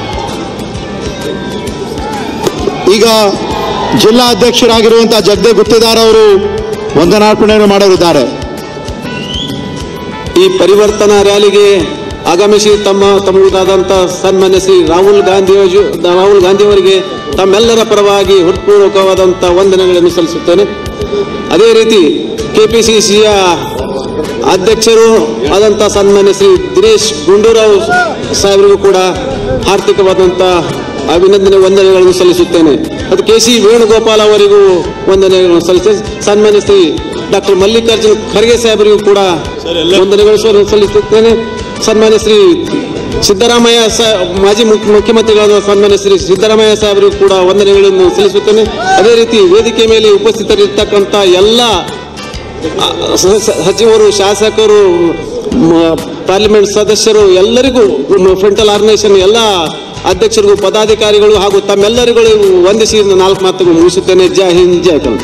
ಈಗ ಜಿಲ್ಲಾ ಅಧ್ಯಕ್ಷರಾಗಿರುವಂತಹ ಜಗದೇ ಗುತ್ತೇದಾರ್ ಅವರು ವಂದನಾರ್ಪಣೆಯನ್ನು ಮಾಡಲಿದ್ದಾರೆ ಈ ಪರಿವರ್ತನಾ ರ್ಯಾಲಿಗೆ ಆಗಮಿಸಿ ತಮ್ಮ ತಮ್ಮದಾದಂಥ ಸನ್ಮಾನ್ಯ ಶ್ರೀ ರಾಹುಲ್ ಗಾಂಧಿ ರಾಹುಲ್ ಗಾಂಧಿ ಅವರಿಗೆ ತಮ್ಮೆಲ್ಲರ ಪರವಾಗಿ ಹೃತ್ಪೂರ್ವಕವಾದಂಥ ವಂದನೆಗಳನ್ನು ಸಲ್ಲಿಸುತ್ತೇನೆ ಅದೇ ರೀತಿ ಕೆಪಿಸಿಸಿಯ ಅಧ್ಯಕ್ಷರು ಆದಂಥ ಸನ್ಮಾನ್ಯ ಶ್ರೀ ದಿನೇಶ್ ಗುಂಡೂರಾವ್ ಸಾಹೇಬರಿಗೂ ಕೂಡ ಆರ್ಥಿಕವಾದಂಥ ಅಭಿನಂದನೆ ವಂದನೆಗಳನ್ನು ಸಲ್ಲಿಸುತ್ತೇನೆ ಅದು ಕೆ ಸಿ ವೇಣುಗೋಪಾಲ್ ಅವರಿಗೂ ವಂದನೆಗಳನ್ನು ಸಲ್ಲಿಸಿ ಸನ್ಮಾನ್ಯ ಶ್ರೀ ಡಾಕ್ಟರ್ ಮಲ್ಲಿಕಾರ್ಜುನ್ ಖರ್ಗೆ ಸಾಹೇಬರಿಗೂ ಕೂಡ ವಂದನೆಗಳು ಸಲ್- ಸಲ್ಲಿಸುತ್ತೇನೆ ಸನ್ಮಾನ್ಯ ಶ್ರೀ ಸಿದ್ದರಾಮಯ್ಯ ಸಾ ಮಾಜಿ ಮುಖ್ಯ- ಮುಖ್ಯಮಂತ್ರಿಗಳಾದ ಸನ್ಮಾನ್ಯ ಶ್ರೀ ಸಿದ್ದರಾಮಯ್ಯ ಸಾಹೇಬರಿಗೂ ಕೂಡ ವಂದನೆಗಳನ್ನು ಸಲ್ಲಿಸುತ್ತೇನೆ ಅದೇ ರೀತಿ ವೇದಿಕೆ ಮೇಲೆ ಉಪಸ್ಥಿತರಿರ್ತಕ್ಕಂಥ ಎಲ್ಲ ಆ, ಸ- ಸ- ಸಚಿವರು ಶಾಸಕರು ಮ- ಪಾರ್ಲಿಮೆಂಟ್ ಸದಸ್ಯರು ಎಲ್ಲರಿಗೂ ಫ್ರಂಟಲ್ ಆರ್ಗನೈಸೇಷನ್ ಎಲ್ಲ ಅಧ್ಯಕ್ಷರಿಗೂ ಪದಾಧಿಕಾರಿಗಳು ಹಾಗೂ ತಮ್ಮೆಲ್ಲರಿಗೂ ವಂದಿಸಿ ನಾಲ್ಕು ಮಾತುಗಳು ಮುಗಿಸುತ್ತೇನೆ ಜೈ ಹಿಂದ್ ಜೈ ಕನ್ನಡ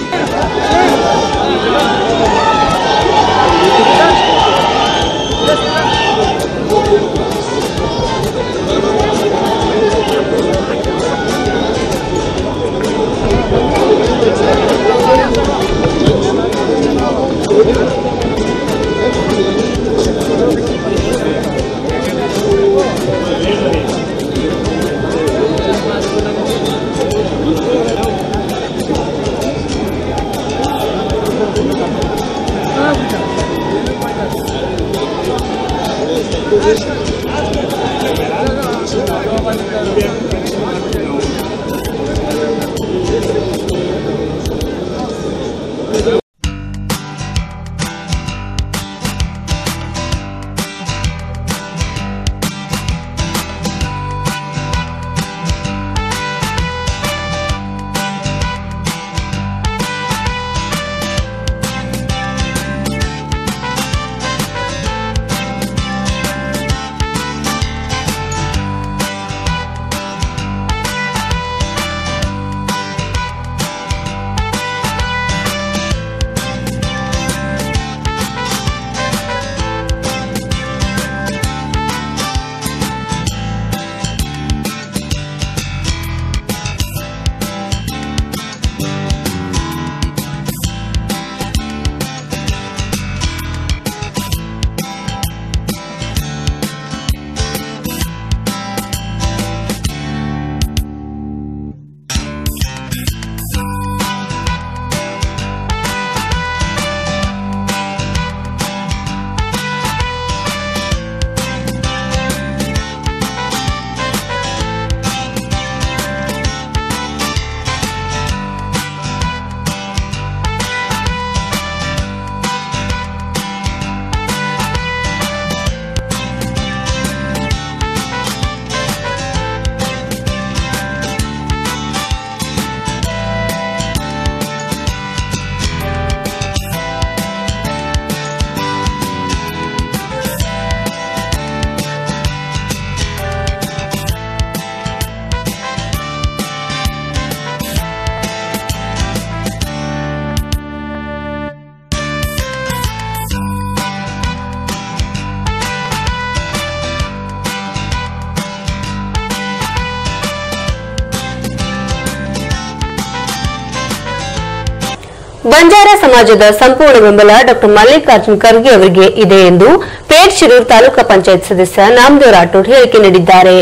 ಬಂಜಾರ ಸಮಾಜದ ಸಂಪೂರ್ಣ ಬೆಂಬಲ ಡಾ ಮಲ್ಲಿಕಾರ್ಜುನ್ ಖರ್ಗೆ ಅವರಿಗೆ ಇದೆ ಎಂದು ಪೇಟ್ ಶಿರೂರ್ ತಾಲೂಕಾ ಪಂಚಾಯತ್ ಸದಸ್ಯ ನಾಮದೇವ್ ರಾಠೋಡ್ ಹೇಳಿಕೆ ನೀಡಿದ್ದಾರೆ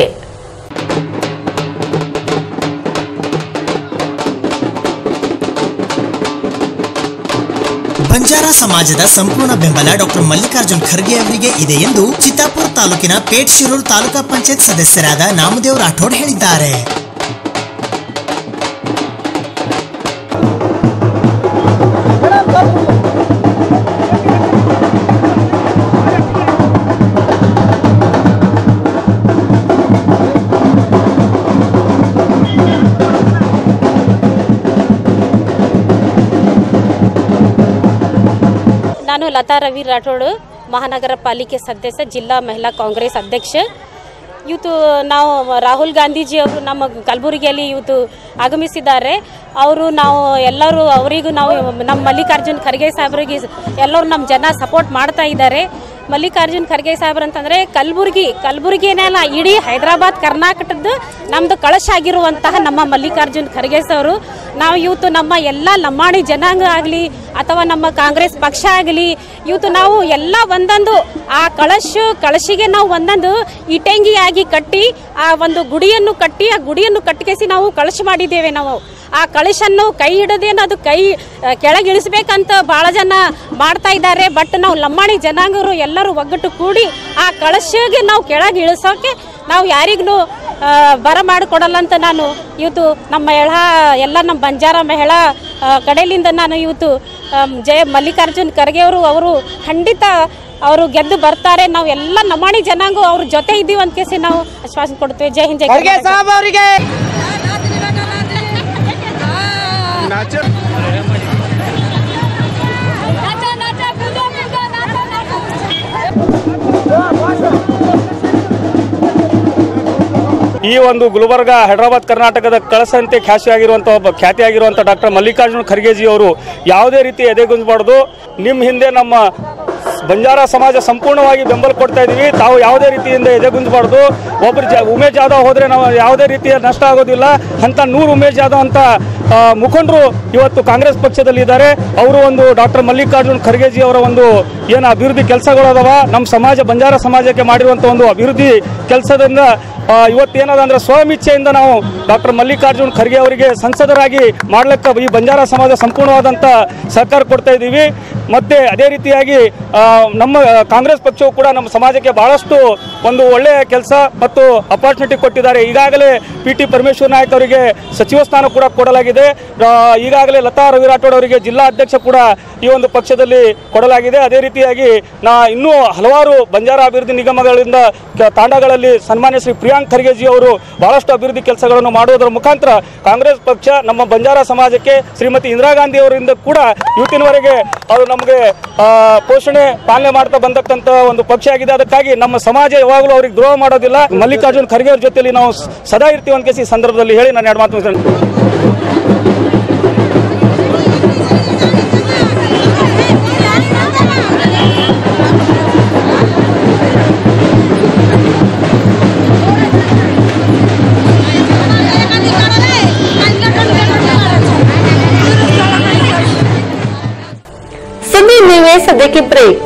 ಬಂಜಾರ ಸಮಾಜದ ಸಂಪೂರ್ಣ ಬೆಂಬಲ ಡಾಕ್ಟರ್ ಮಲ್ಲಿಕಾರ್ಜುನ್ ಖರ್ಗೆ ಅವರಿಗೆ ಇದೆ ಎಂದು ಚಿತ್ತಾಪುರ ತಾಲೂಕಿನ ಪೇಟ್ ಶಿರೂರ್ ತಾಲೂಕಾ ಪಂಚಾಯತ್ ಸದಸ್ಯರಾದ ನಾಮದೇವ್ ರಾಠೋಡ್ ಹೇಳಿದ್ದಾರೆ ನಾನು ಲತಾ ರವಿ ರಾಠೋಡ್ ಮಹಾನಗರ ಪಾಲಿಕೆ ಸದಸ್ಯ ಜಿಲ್ಲಾ ಮಹಿಳಾ ಕಾಂಗ್ರೆಸ್ ಅಧ್ಯಕ್ಷ ಇವತ್ತು ನಾವು ರಾಹುಲ್ ಗಾಂಧೀಜಿ ಅವರು ನಮ್ಮ ಕಲಬುರಗಿಯಲ್ಲಿ ಇವತ್ತು ಆಗಮಿಸಿದ್ದಾರೆ ಅವರು ನಾವು ಎಲ್ಲರೂ ಅವರಿಗೂ ನಾವು ನಮ್ಮ ಮಲ್ಲಿಕಾರ್ಜುನ್ ಖರ್ಗೆ ಸಾಹೇಬರಿಗೆ ಎಲ್ಲರೂ ನಮ್ಮ ಜನ ಸಪೋರ್ಟ್ ಮಾಡ್ತಾ ಇದ್ದಾರೆ ಮಲ್ಲಿಕಾರ್ಜುನ್ ಖರ್ಗೆ ಸಾಹೇಬ್ರು ಅಂತಂದರೆ ಕಲಬುರಗಿ ಕಲಬುರಗಿನೇ ಅಲ್ಲ ಇಡೀ ಹೈದರಾಬಾದ್ ಕರ್ನಾಟಕದ ನಮ್ಮದು ಕಳಶ ಆಗಿರುವಂತಹ ನಮ್ಮ ಮಲ್ಲಿಕಾರ್ಜುನ್ ಖರ್ಗೆ ಅವರು ನಾವು ಇವತ್ತು ನಮ್ಮ ಎಲ್ಲ ಲಂಬಾಣಿ ಜನಾಂಗ ಆಗಲಿ ಅಥವಾ ನಮ್ಮ ಕಾಂಗ್ರೆಸ್ ಪಕ್ಷ ಆಗಲಿ ಇವತ್ತು ನಾವು ಎಲ್ಲ ಒಂದೊಂದು ಆ ಕಳಶ ಕಳಶಿಗೆ ನಾವು ಒಂದೊಂದು ಇಟಂಗಿಯಾಗಿ ಕಟ್ಟಿ ಆ ಒಂದು ಗುಡಿಯನ್ನು ಕಟ್ಟಿ ಆ ಗುಡಿಯನ್ನು ಕಟ್ಟಿಗೆಸಿ ನಾವು ಕಳಶ ಮಾಡಿದ್ದೇವೆ ನಾವು ಆ ಕಳಶನ್ನು ಕೈ ಹಿಡದೇನು ಅದು ಕೈ ಆ, ಕೆಳಗಿಳಿಸ್ಬೇಕಂತ ಭಾಳ ಜನ ಮಾಡ್ತಾ ಇದ್ದಾರೆ ಬಟ್ ನಾವು ಲಂಬಾಣಿ ಜನಾಂಗರು ಎಲ್ಲರೂ ಒಗ್ಗಟ್ಟು ಕೂಡಿ ಆ ಕಳಶಗೆ ನಾವು ಕೆಳಗೆ ಇಳಿಸೋಕೆ ನಾವು ಯಾರಿಗೂ ಬರ ಮಾಡಿಕೊಡಲ್ಲ ಅಂತ ನಾನು ಇವತ್ತು ನಮ್ಮ ಮಹಿಳಾ ಎಲ್ಲ ನಮ್ಮ ಬಂಜಾರ ಮಹಿಳಾ ಆ, ಕಡೆಯಿಂದ ನಾನು ಇವತ್ತು ಆಮ್, ಜಯ ಮಲ್ಲಿಕಾರ್ಜುನ್ ಖರ್ಗೆ ಅವರು ಅವರು ಖಂಡಿತ ಅವರು ಗೆದ್ದು ಬರ್ತಾರೆ ನಾವು ಎಲ್ಲ ನಮಾಣಿ ಜನಾಂಗ ಅವ್ರ ಜೊತೆ ಇದ್ದೀವಿ ಅಂತ ಕೇಸಿ ನಾವು ಆಶ್ವಾಸನೆ ಕೊಡ್ತೇವೆ ಜೈ ಹಿಂದ್ ಜೈ ಕರ್ನಾಟಕ. ಅವರಿಗೆ ಈ ಒಂದು ಗುಲ್ಬರ್ಗ ಹೈದರಾಬಾದ್ ಕರ್ನಾಟಕದ ಕಳಸಂತೆ ಖ್ಯಾತಿಯಾಗಿರುವಂಥ ಒಬ್ಬ ಖ್ಯಾತಿಯಾಗಿರುವಂಥ ಡಾಕ್ಟರ್ ಮಲ್ಲಿಕಾರ್ಜುನ ಖರ್ಗೆಜಿ ಅವರು ಯಾವುದೇ ರೀತಿ ಎದೆಗುಂದಬಾರ್ದು ನಿಮ್ಮ ಹಿಂದೆ ನಮ್ಮ ಬಂಜಾರ ಸಮಾಜ ಸಂಪೂರ್ಣವಾಗಿ ಬೆಂಬಲ ಕೊಡ್ತಾ ಇದ್ದೀವಿ ತಾವು ಯಾವುದೇ ರೀತಿಯಿಂದ ಎದೆಗುಂದಬಾರ್ದು ಒಬ್ಬರು ಜ ಉಮೇಶ್ ಜಾಧವ್ ಹೋದರೆ ನಾವು ಯಾವುದೇ ರೀತಿಯ ನಷ್ಟ ಆಗೋದಿಲ್ಲ ಅಂತ ನೂರು ಉಮೇಶ್ ಜಾಧವ್ ಅಂತ ಆ, ಮುಖಂಡರು ಇವತ್ತು ಕಾಂಗ್ರೆಸ್ ಪಕ್ಷದಲ್ಲಿ ಇದ್ದಾರೆ ಅವರು ಒಂದು ಡಾಕ್ಟರ್ ಮಲ್ಲಿಕಾರ್ಜುನ್ ಖರ್ಗೆಜಿ ಅವರ ಒಂದು ಏನು ಅಭಿವೃದ್ಧಿ ಕೆಲಸಗಳು ಅದಾವ ನಮ್ಮ ಸಮಾಜ ಬಂಜಾರ ಸಮಾಜಕ್ಕೆ ಮಾಡಿರುವಂಥ ಒಂದು ಅಭಿವೃದ್ಧಿ ಕೆಲಸದಿಂದ ಆ, ಇವತ್ತೇನದ ಅಂದ್ರೆ ಸ್ವಇಚ್ಛೆಯಿಂದ ನಾವು ಡಾಕ್ಟರ್ ಮಲ್ಲಿಕಾರ್ಜುನ್ ಖರ್ಗೆ ಅವರಿಗೆ ಸಂಸದರಾಗಿ ಮಾಡ್ಲಿಕ್ಕೆ ಈ ಬಂಜಾರ ಸಮಾಜ ಸಂಪೂರ್ಣವಾದಂಥ ಸಹಕಾರ ಕೊಡ್ತಾ ಇದ್ದೀವಿ ಮತ್ತೆ ಅದೇ ರೀತಿಯಾಗಿ ಆ, ನಮ್ಮ ಕಾಂಗ್ರೆಸ್ ಪಕ್ಷವು ಕೂಡ ನಮ್ಮ ಸಮಾಜಕ್ಕೆ ಬಹಳಷ್ಟು ಒಂದು ಒಳ್ಳೆಯ ಕೆಲಸ ಮತ್ತು ಅಪಾರ್ಚುನಿಟಿ ಕೊಟ್ಟಿದ್ದಾರೆ ಈಗಾಗಲೇ ಪಿ ಟಿ ಪರಮೇಶ್ವರ ನಾಯಕ್ ಅವರಿಗೆ ಸಚಿವ ಸ್ಥಾನ ಕೂಡ ಕೊಡಲಾಗಿದೆ ಆ, ಈಗಾಗಲೇ ಲತಾ ರವಿ ರಾಠೋಡ್ ಅವರಿಗೆ ಜಿಲ್ಲಾ ಅಧ್ಯಕ್ಷ ಕೂಡ ಈ ಒಂದು ಪಕ್ಷದಲ್ಲಿ ಕೊಡಲಾಗಿದೆ ಅದೇ ರೀತಿಯಾಗಿ ನಾ ಇನ್ನೂ ಹಲವಾರು ಬಂಜಾರ ಅಭಿವೃದ್ಧಿ ನಿಗಮಗಳಿಂದ ಕ- ತಾಂಡಗಳಲ್ಲಿ ಸನ್ಮಾನ್ಯ ಶ್ರೀ ಪ್ರಿಯಾಂಕ್ ಖರ್ಗೆಜಿ ಅವರು ಬಹಳಷ್ಟು ಅಭಿವೃದ್ಧಿ ಕೆಲಸಗಳನ್ನು ಮಾಡುವುದರ ಮುಖಾಂತರ ಕಾಂಗ್ರೆಸ್ ಪಕ್ಷ ನಮ್ಮ ಬಂಜಾರ ಸಮಾಜಕ್ಕೆ ಶ್ರೀಮತಿ ಇಂದಿರಾ ಗಾಂಧಿ ಅವರಿಂದ ಕೂಡ ಇವತ್ತಿನವರೆಗೆ ಅವರು ನಮಗೆ ಆ, ಪೋಷಣೆ ಪಾಲನೆ ಮಾಡ್ತಾ ಬಂದಕ್ಕಂತ ಒಂದು ಪಕ್ಷ ಆಗಿದೆ ಅದಕ್ಕಾಗಿ ನಮ್ಮ ಸಮಾಜ ಯಾವಾಗಲೂ ಅವ್ರಿಗೆ ದ್ರೋಹ ಮಾಡೋದಿಲ್ಲ ಮಲ್ಲಿಕಾರ್ಜುನ್ ಖರ್ಗೆ ಅವ್ರ ಜೊತೆಲಿ ನಾವು ಸ- ಸದಾ ಇರ್ತೀವಿ ಅಂತ ಕೇಸಿ ಈ ಸಂದರ್ಭದಲ್ಲಿ ಹೇಳಿ ನಾನು ಎರಡು ಮಾತು ಮುಗಿಸ್ತೇನೆ. ಸುದ್ದಿ ನೀವೇ ಸದ್ಯಕ್ಕೆ ಬ್ರೇಕ್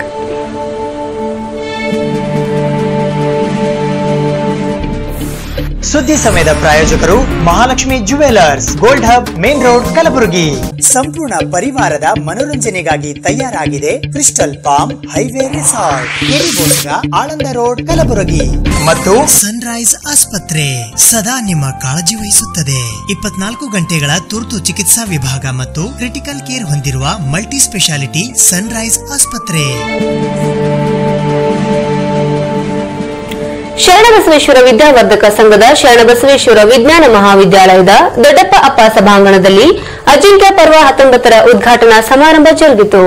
ಸುದ್ದಿ ಸಮಯದ ಪ್ರಾಯೋಜಕರು Mahalakshmi jewellers gold hub main road Kalaburagi ಸಂಪೂರ್ಣ ಪರಿವಾರದ ಮನೋರಂಜನೆಗಾಗಿ ತಯಾರಾಗಿದೆ ಕ್ರಿಸ್ಟಲ್ ಪಾಮ್ ಹೈವೇ ರಿಸಾರ್ಟ್ ಕೆರಿಬೋಸ್ಗ ಆಳಂದ ರೋಡ್ ಕಲಬುರಗಿ ಮತ್ತು ಸನ್ರೈಸ್ ಆಸ್ಪತ್ರೆ ಸದಾ ನಿಮ್ಮ ಕಾಳಜಿ ವಹಿಸುತ್ತದೆ ಇಪ್ಪತ್ನಾಲ್ಕು ಗಂಟೆಗಳ ತುರ್ತು ಚಿಕಿತ್ಸಾ ವಿಭಾಗ ಮತ್ತು ಕ್ರಿಟಿಕಲ್ ಕೇರ್ ಹೊಂದಿರುವ ಮಲ್ಟಿ ಸ್ಪೆಷಾಲಿಟಿ ಸನ್ರೈಸ್ ಆಸ್ಪತ್ರೆ ಶರಣಬಸವೇಶ್ವರ ವಿದ್ಯಾವರ್ಧಕ ಸಂಘದ ಶರಣಬಸವೇಶ್ವರ ವಿಜ್ಞಾನ ಮಹಾವಿದ್ಯಾಲಯದ ದೊಡ್ಡಪ್ಪ ಅಪ್ಪ ಸಭಾಂಗಣದಲ್ಲಿ ಅಜಿಂಕ್ಯ ಪರ್ವ ಹತ್ತೊಂಬತ್ತರ ಉದ್ಘಾಟನಾ ಸಮಾರಂಭ ಜರುಗಿತು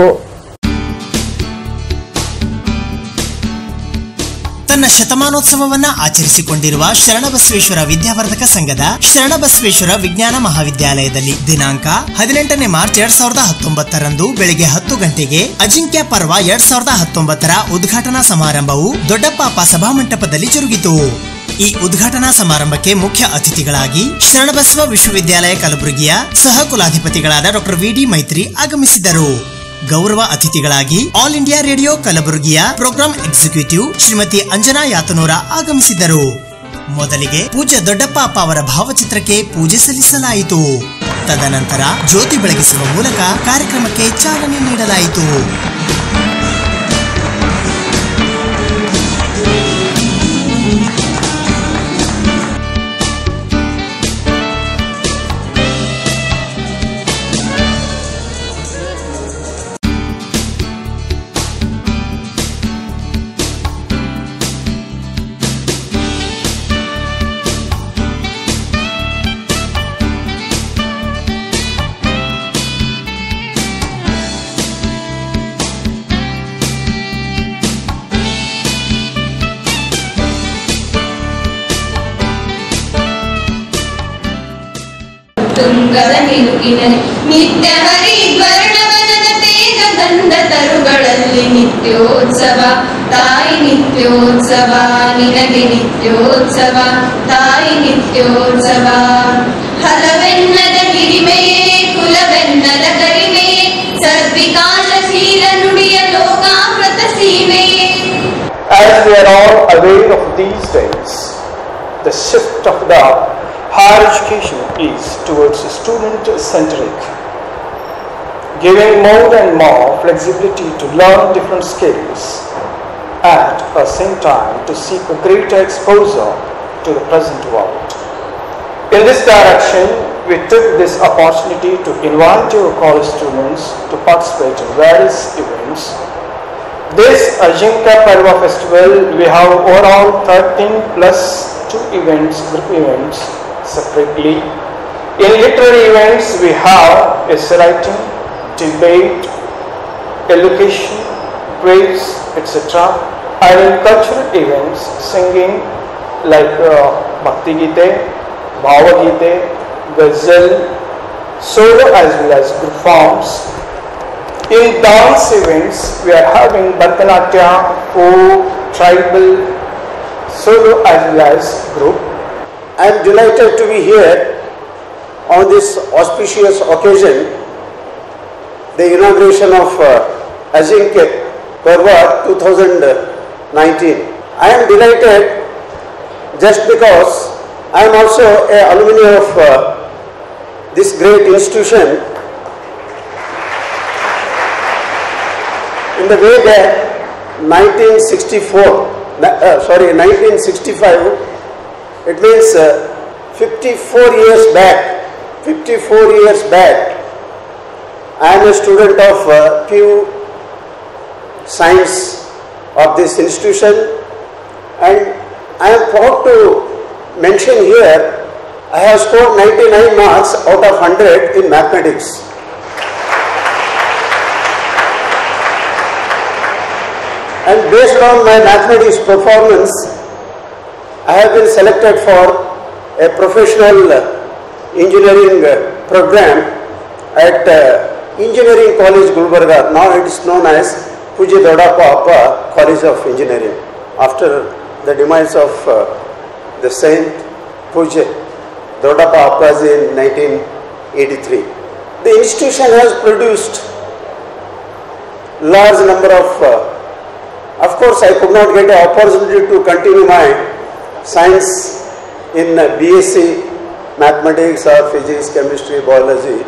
ತನ್ನ ಶತಮಾನೋತ್ಸವವನ್ನ ಆಚರಿಸಿಕೊಂಡಿರುವ ಶರಣಬಸವೇಶ್ವರ ವಿದ್ಯಾವರ್ಧಕ ಸಂಘದ ಶರಣಬಸವೇಶ್ವರ ವಿಜ್ಞಾನ ಮಹಾವಿದ್ಯಾಲಯದಲ್ಲಿ ದಿನಾಂಕ ಹದಿನೆಂಟನೇ ಮಾರ್ಚ್ ಎರಡ್ ಸಾವಿರದ ಹತ್ತೊಂಬತ್ತರಂದು ಬೆಳಗ್ಗೆ ಹತ್ತು ಗಂಟೆಗೆ ಅಜಿಂಕ್ಯ ಪರ್ವ ಎರಡ್ ಸಾವಿರದ ಹತ್ತೊಂಬತ್ತರ ಉದ್ಘಾಟನಾ ಸಮಾರಂಭವು ದೊಡ್ಡಪ್ಪ ಸಭಾಮಂಟಪದಲ್ಲಿ ಜರುಗಿತು ಈ ಉದ್ಘಾಟನಾ ಸಮಾರಂಭಕ್ಕೆ ಮುಖ್ಯ ಅತಿಥಿಗಳಾಗಿ ಶರಣಬಸವ ವಿಶ್ವವಿದ್ಯಾಲಯ ಕಲಬುರಗಿಯ ಸಹ ಕುಲಾಧಿಪತಿಗಳಾದ ಡಾಕ್ಟರ್ ವಿ ಡಿ ಮೈತ್ರಿ ಆಗಮಿಸಿದರು ಗೌರವ ಅತಿಥಿಗಳಾಗಿ ಆಲ್ ಇಂಡಿಯಾ ರೇಡಿಯೋ ಕಲಬುರಗಿಯ ಪ್ರೋಗ್ರಾಂ ಎಕ್ಸಿಕ್ಯೂಟಿವ್ ಶ್ರೀಮತಿ ಅಂಜನಾ ಯಾತನೂರ ಆಗಮಿಸಿದ್ದರು ಮೊದಲಿಗೆ ಪೂಜ್ಯ ದೊಡ್ಡಪ್ಪ ಅಪ್ಪ ಅವರ ಭಾವಚಿತ್ರಕ್ಕೆ ಪೂಜೆ ಸಲ್ಲಿಸಲಾಯಿತು ತದನಂತರ ಜ್ಯೋತಿ ಬೆಳಗಿಸುವ ಮೂಲಕ ಕಾರ್ಯಕ್ರಮಕ್ಕೆ ಚಾಲನೆ ನೀಡಲಾಯಿತು ತುಂಗದ ನಿಲುಕಿನಲ್ಲಿ ನಿತ್ಯ ಹರಿದ್ವರ್ಣವನದ ತೇಜ ಗಂಧ ತರುಗಳಲ್ಲಿ ನಿತ್ಯೋತ್ಸವ ತಾಯಿ ನಿತ್ಯೋತ್ಸವ ನಿನಗೆ ನಿತ್ಯೋತ್ಸವ ತಾಯಿ ನಿತ್ಯೋತ್ಸವ ಹಲವೆನ್ನದ ಹಿರಿಮೆಯೇ ಕುಲವೆನ್ನದ ಗರಿಮೆಯೇ ಸದ್ವಿಕಾಸಶೀಲ ನುಡಿಯ ಲೋಕಾಮೃತ ಸೀಮೆಯೇ As we are all aware of these days, the shift of the higher education is towards student centric, giving more and more flexibility to learn different skills at the same time to seek a greater exposure to the present world. In this direction, we took this opportunity to invite your college students to participate in various events this Ajinka Parva festival, we have overall 13 plus 2 events, group events separately. In literary events, we have essay writing, debate, education, quiz, etc. And in cultural events, singing like uh, Bhakti Gite, Bhava Gite, Ghazal, solo as well as group forms, in dance events, we are having Bharatanatyam, folk, tribal, solo as well as group. I am delighted to be here on this auspicious occasion, the inauguration of uh, Ajinkya Parva 2019. I am delighted just because I am also a alumni of uh, this great institution in the way that 1964, uh, sorry, 1965, it means uh, 54 years back, 54 years back, I am a student of uh, PU Science of this institution and I am proud to mention here I have scored 99 marks out of 100 in mathematics. and based on my mathematics performance, I have been selected for a professional engineering program at uh, Engineering College Gulbarga. Now it is known as Puji Dodappa Appa College of Engineering. After the demise of uh, the Saint Puji Dodappa Appa in 1983. The institution has produced large number of uh, of course, I could not get an opportunity to continue my science in BSc, mathematics or physics, chemistry, biology.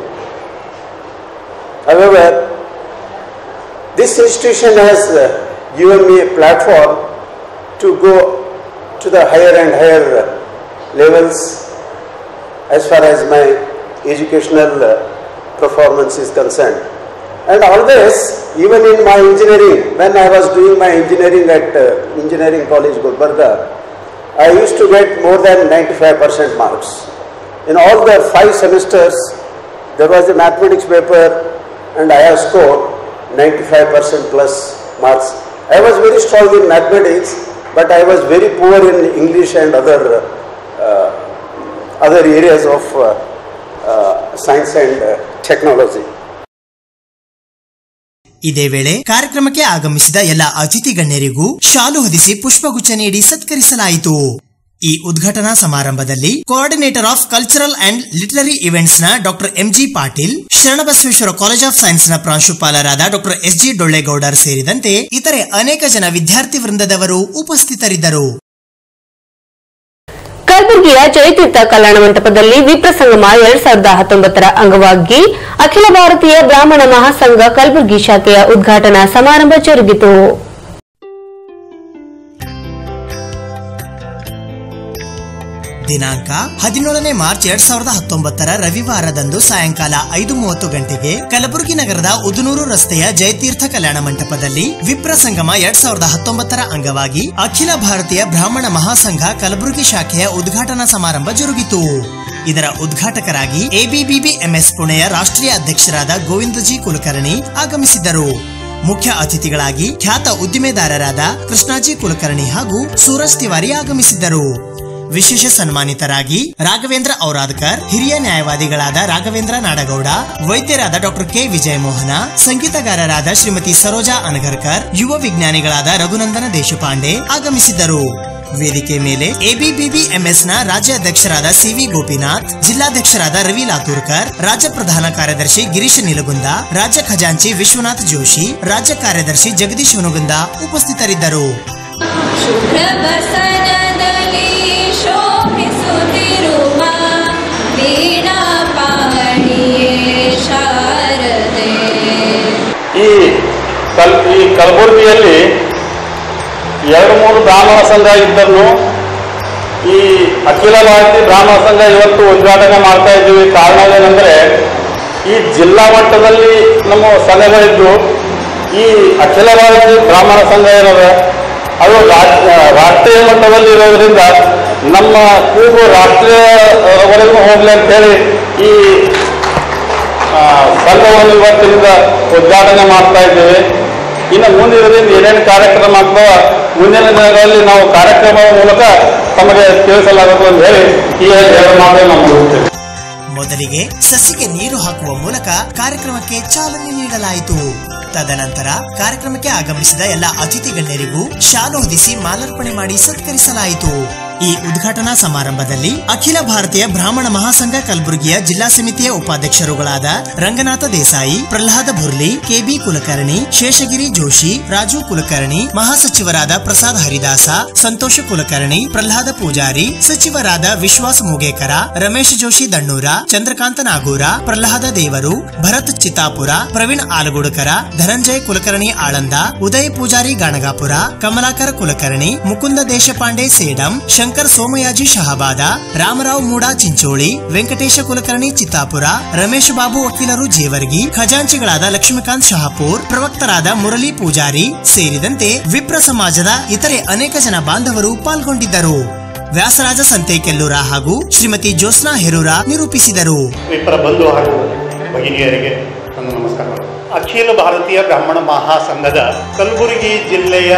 However, this institution has given me a platform to go to the higher and higher levels as far as my educational performance is concerned. And always, even in my engineering, when I was doing my engineering at uh, Engineering College Gulbarga, I used to get more than 95% marks. In all the five semesters, there was a mathematics paper and I have scored 95% plus marks. I was very strong in mathematics, but I was very poor in English and other, uh, other areas of uh, uh, science and uh, technology. ಇದೇ ವೇಳೆ ಕಾರ್ಯಕ್ರಮಕ್ಕೆ ಆಗಮಿಸಿದ ಎಲ್ಲ ಅತಿಥಿ ಗಣ್ಯರಿಗೂ ಶಾಲು ಹೊದಿಸಿ ಪುಷ್ಪಗುಚ್ಛ ನೀಡಿ ಸತ್ಕರಿಸಲಾಯಿತು ಈ ಉದ್ಘಾಟನಾ ಸಮಾರಂಭದಲ್ಲಿ coordinator of cultural and literary events ನ doctor MG Patil Sharanabasaveshwara college of science ನ ಪ್ರಾಂಶುಪಾಲರಾದ ಡಾಕ್ಟರ್ ಎಸ್ ಜಿ ಡೊಳ್ಳೆಗೌಡರ್ ಸೇರಿದಂತೆ ಇತರೆ ಅನೇಕ ಜನ ವಿದ್ಯಾರ್ಥಿ ವೃಂದದವರು ಉಪಸ್ಥಿತರಿದ್ದರು ಕಲಬುರಗಿಯ ಜಯತೀರ್ಥ ಕಲ್ಯಾಣ ಮಂಟಪದಲ್ಲಿ ವಿಪ್ರ ಸಂಗಮ ಎರಡ್ ಸಾವಿರದ ಹತ್ತೊಂಬತ್ತರ ಅಂಗವಾಗಿ ಅಖಿಲ ಭಾರತೀಯ ಬ್ರಾಹ್ಮಣ ಮಹಾಸಂಘ ಕಲಬುರಗಿ ಶಾಖೆಯ ಉದ್ಘಾಟನಾ ಸಮಾರಂಭ ಜರುಗಿತು ದಿನಾಂಕ ಹದಿನೇಳನೇ ಮಾರ್ಚ್ ಎರಡ್ ಸಾವಿರದ ಹತ್ತೊಂಬತ್ತರ ರವಿವಾರದಂದು ಸಾಯಂಕಾಲ ಐದು ಮೂವತ್ತು ಗಂಟೆಗೆ ಕಲಬುರಗಿ ನಗರದ ಉದುನೂರು ರಸ್ತೆಯ ಜಯತೀರ್ಥ ಕಲ್ಯಾಣ ಮಂಟಪದಲ್ಲಿ ವಿಪ್ರ ಸಂಗಮ ಎರಡ್ ಸಾವಿರದ ಹತ್ತೊಂಬತ್ತರ ಅಂಗವಾಗಿ ಅಖಿಲ ಭಾರತೀಯ ಬ್ರಾಹ್ಮಣ ಮಹಾಸಂಘ ಕಲಬುರಗಿ ಶಾಖೆಯ ಉದ್ಘಾಟನಾ ಸಮಾರಂಭ ಜರುಗಿತು ಇದರ ಉದ್ಘಾಟಕರಾಗಿ ಎಬಿಬಿಬಿ ಎಂಎಸ್ ಪುಣೆಯ ರಾಷ್ಟ್ರೀಯ ಅಧ್ಯಕ್ಷರಾದ ಗೋವಿಂದಜಿ ಕುಲಕರ್ಣಿ ಆಗಮಿಸಿದ್ದರು ಮುಖ್ಯ ಅತಿಥಿಗಳಾಗಿ ಖ್ಯಾತ ಉದ್ದಿಮೆದಾರರಾದ ಕೃಷ್ಣಾಜಿ ಕುಲಕರ್ಣಿ ಹಾಗೂ ಸೂರಜ್ ತಿವಾರಿ ಆಗಮಿಸಿದ್ದರು ವಿಶೇಷ ಸನ್ಮಾನಿತರಾಗಿ ರಾಘವೇಂದ್ರ ಔರಾದ್ಕರ್ ಹಿರಿಯ ನ್ಯಾಯವಾದಿಗಳಾದ ರಾಘವೇಂದ್ರ ನಾಡಗೌಡ ವೈದ್ಯರಾದ ಡಾಕ್ಟರ್ ಕೆ ವಿಜಯಮೋಹನ ಸಂಗೀತಗಾರರಾದ ಶ್ರೀಮತಿ ಸರೋಜಾ ಅನಗರ್ಕರ್ ಯುವ ವಿಜ್ಞಾನಿಗಳಾದ ರಘುನಂದನ ದೇಶಪಾಂಡೆ ಆಗಮಿಸಿದ್ದರು ವೇದಿಕೆ ಮೇಲೆ ಎಬಿಬಿಬಿ ಎಂಎಸ್ ನ ರಾಜ್ಯ ಅಧ್ಯಕ್ಷರಾದ ಸಿವಿ ಗೋಪಿನಾಥ್ ಜಿಲ್ಲಾಧ್ಯಕ್ಷರಾದ ರವಿ ಲಾತೂರ್ಕರ್ ರಾಜ್ಯ ಪ್ರಧಾನ ಕಾರ್ಯದರ್ಶಿ ಗಿರೀಶ್ ನಿಲಗುಂದ ರಾಜ್ಯ ಖಜಾಂಚಿ ವಿಶ್ವನಾಥ್ ಜೋಶಿ ರಾಜ್ಯ ಕಾರ್ಯದರ್ಶಿ ಜಗದೀಶ್ ಹುನಗುಂದ ಉಪಸ್ಥಿತರಿದ್ದರು ಶುಭ್ರವಸನದಲ್ಲಿ ಶೋಭಿಸುತ್ತಿರುವ ವೀಣಾ ಪಾಣಿಯೇ ಶಾರದೆ ಈ ಕಲ್ ಈ ಕಲಬುರಗಿಯಲ್ಲಿ ಎರಡು ಮೂರು ಬ್ರಾಹ್ಮಣ ಸಂಘ ಇದ್ದರೂ ಈ ಅಖಿಲ ಭಾರತೀಯ ಬ್ರಾಹ್ಮಣ ಸಂಘ ಇವತ್ತು ಉದ್ಘಾಟನೆ ಮಾಡ್ತಾ ಇದ್ದೀವಿ ಕಾರಣ ಏನಂದರೆ ಈ ಜಿಲ್ಲಾ ಮಟ್ಟದಲ್ಲಿ ನಮ್ಮ ಸಂಘಗಳಿದ್ದು ಈ ಅಖಿಲ ಭಾರತೀಯ ಬ್ರಾಹ್ಮಣ ಸಂಘ ಏನದ ಅದು ರಾಜ್- ರಾಷ್ಟ್ರೀಯ ಮಟ್ಟದಲ್ಲಿ ಇರೋದ್ರಿಂದ ನಮ್ಮ ಕೂಗು ರಾಷ್ಟ್ರೀಯವರೆಗೂ ಹೋಗ್ಲಿ ಅಂತ ಹೇಳಿ ಈ ಆ, ಸಂಘವನ್ನು ಇವತ್ತಿನಿಂದ ಉದ್ಘಾಟನೆ ಮಾಡ್ತಾ ಇದ್ದೇವೆ ಇನ್ನು ಮುಂದಿನ ದಿನದಿಂದ ಏನೇನು ಕಾರ್ಯಕ್ರಮ ಆಗ್ತವ ಮುಂದಿನ ದಿನಗಳಲ್ಲಿ ನಾವು ಕಾರ್ಯಕ್ರಮದ ಮೂಲಕ ತಮಗೆ ತಿಳಿಸಲಾಗುತ್ತದೆ ಅಂತ ಹೇಳಿ ಈ ಎರಡು ಮಾತನ್ನು ನಾವು ಮುಗಿಸ್ತೇವೆ ಮೊದಲಿಗೆ ಸಸಿಗೆ ನೀರು ಹಾಕುವ ಮೂಲಕ ಕಾರ್ಯಕ್ರಮಕ್ಕೆ ಚಾಲನೆ ನೀಡಲಾಯಿತು ತದನಂತರ ಕಾರ್ಯಕ್ರಮಕ್ಕೆ ಆಗಮಿಸಿದ ಎಲ್ಲ ಅತಿಥಿ ಗಣ್ಯರಿಗೂ ಶಾಲು ಹೊದಿಸಿ ಮಾಲಾರ್ಪಣೆ ಮಾಡಿ ಸತ್ಕರಿಸಲಾಯಿತು ಈ ಉದ್ಘಾಟನಾ ಸಮಾರಂಭದಲ್ಲಿ ಅಖಿಲ ಭಾರತೀಯ ಬ್ರಾಹ್ಮಣ ಮಹಾಸಂಘ ಕಲಬುರಗಿಯ ಜಿಲ್ಲಾ ಸಮಿತಿಯ ಉಪಾಧ್ಯಕ್ಷರುಗಳಾದ ರಂಗನಾಥ ದೇಸಾಯಿ ಪ್ರಹ್ಲಾದ ಬುರ್ಲಿ ಕೆಬಿ ಕುಲಕರ್ಣಿ ಶೇಷಗಿರಿ ಜೋಶಿ ರಾಜು ಕುಲಕರ್ಣಿ ಮಹಾಸಚಿವರಾದ ಪ್ರಸಾದ್ ಹರಿದಾಸ ಸಂತೋಷ ಕುಲಕರ್ಣಿ ಪ್ರಹ್ಲಾದ ಪೂಜಾರಿ ಸಚಿವರಾದ ವಿಶ್ವಾಸ್ ಮುಗೇಕರ ರಮೇಶ್ ಜೋಶಿ ದಣ್ಣೂರ ಚಂದ್ರಕಾಂತ ನಾಗೂರ ಪ್ರಹ್ಲಾದ ದೇವರು ಭರತ್ ಚಿತ್ತಾಪುರ ಪ್ರವೀಣ್ ಆಲಗುಡಕರ ಧನಂಜಯ ಕುಲಕರ್ಣಿ ಆಳಂದ ಉದಯ್ ಪೂಜಾರಿ ಗಾಣಗಾಪುರ ಕಮಲಾಕರ ಕುಲಕರ್ಣಿ ಮುಕುಂದ ದೇಶಪಾಂಡೆ ಸೇಡಂ ಶಂಕರ್ ಸೋಮಯಾಜಿ ಶಹಬಾದ ರಾಮರಾವ್ ಮೂಡಾ ಚಿಂಚೋಳಿ ವೆಂಕಟೇಶ ಕುಲಕರ್ಣಿ ಚಿತ್ತಾಪುರ ರಮೇಶ್ ಬಾಬು ವಕೀಲರು ಜೇವರ್ಗಿ ಖಜಾಂಚಿಗಳಾದ ಲಕ್ಷ್ಮೀಕಾಂತ್ ಶಹಾಪುರ್ ಪ್ರವಕ್ತರಾದ ಮುರಳಿ ಪೂಜಾರಿ ಸೇರಿದಂತೆ ವಿಪ್ರ ಸಮಾಜದ ಇತರೆ ಅನೇಕ ಜನ ಬಾಂಧವರು ಪಾಲ್ಗೊಂಡಿದ್ದರು ವ್ಯಾಸರಾಜ ಸಂತೇಕೆಲ್ಲೂರ ಹಾಗೂ ಶ್ರೀಮತಿ ಜ್ಯೋತ್ಸ್ನಾ ಹೆರೂರ ನಿರೂಪಿಸಿದರು ವಿಪ್ರ ಬಂಧು ಹಾಗೂ ಭಗಿನಿಯರಿಗೆ ನನ್ನ ನಮಸ್ಕಾರಗಳು ಅಖಿಲ ಭಾರತೀಯ ಬ್ರಾಹ್ಮಣ ಮಹಾಸಂಘದ ಕಲಬುರಗಿ ಜಿಲ್ಲೆಯ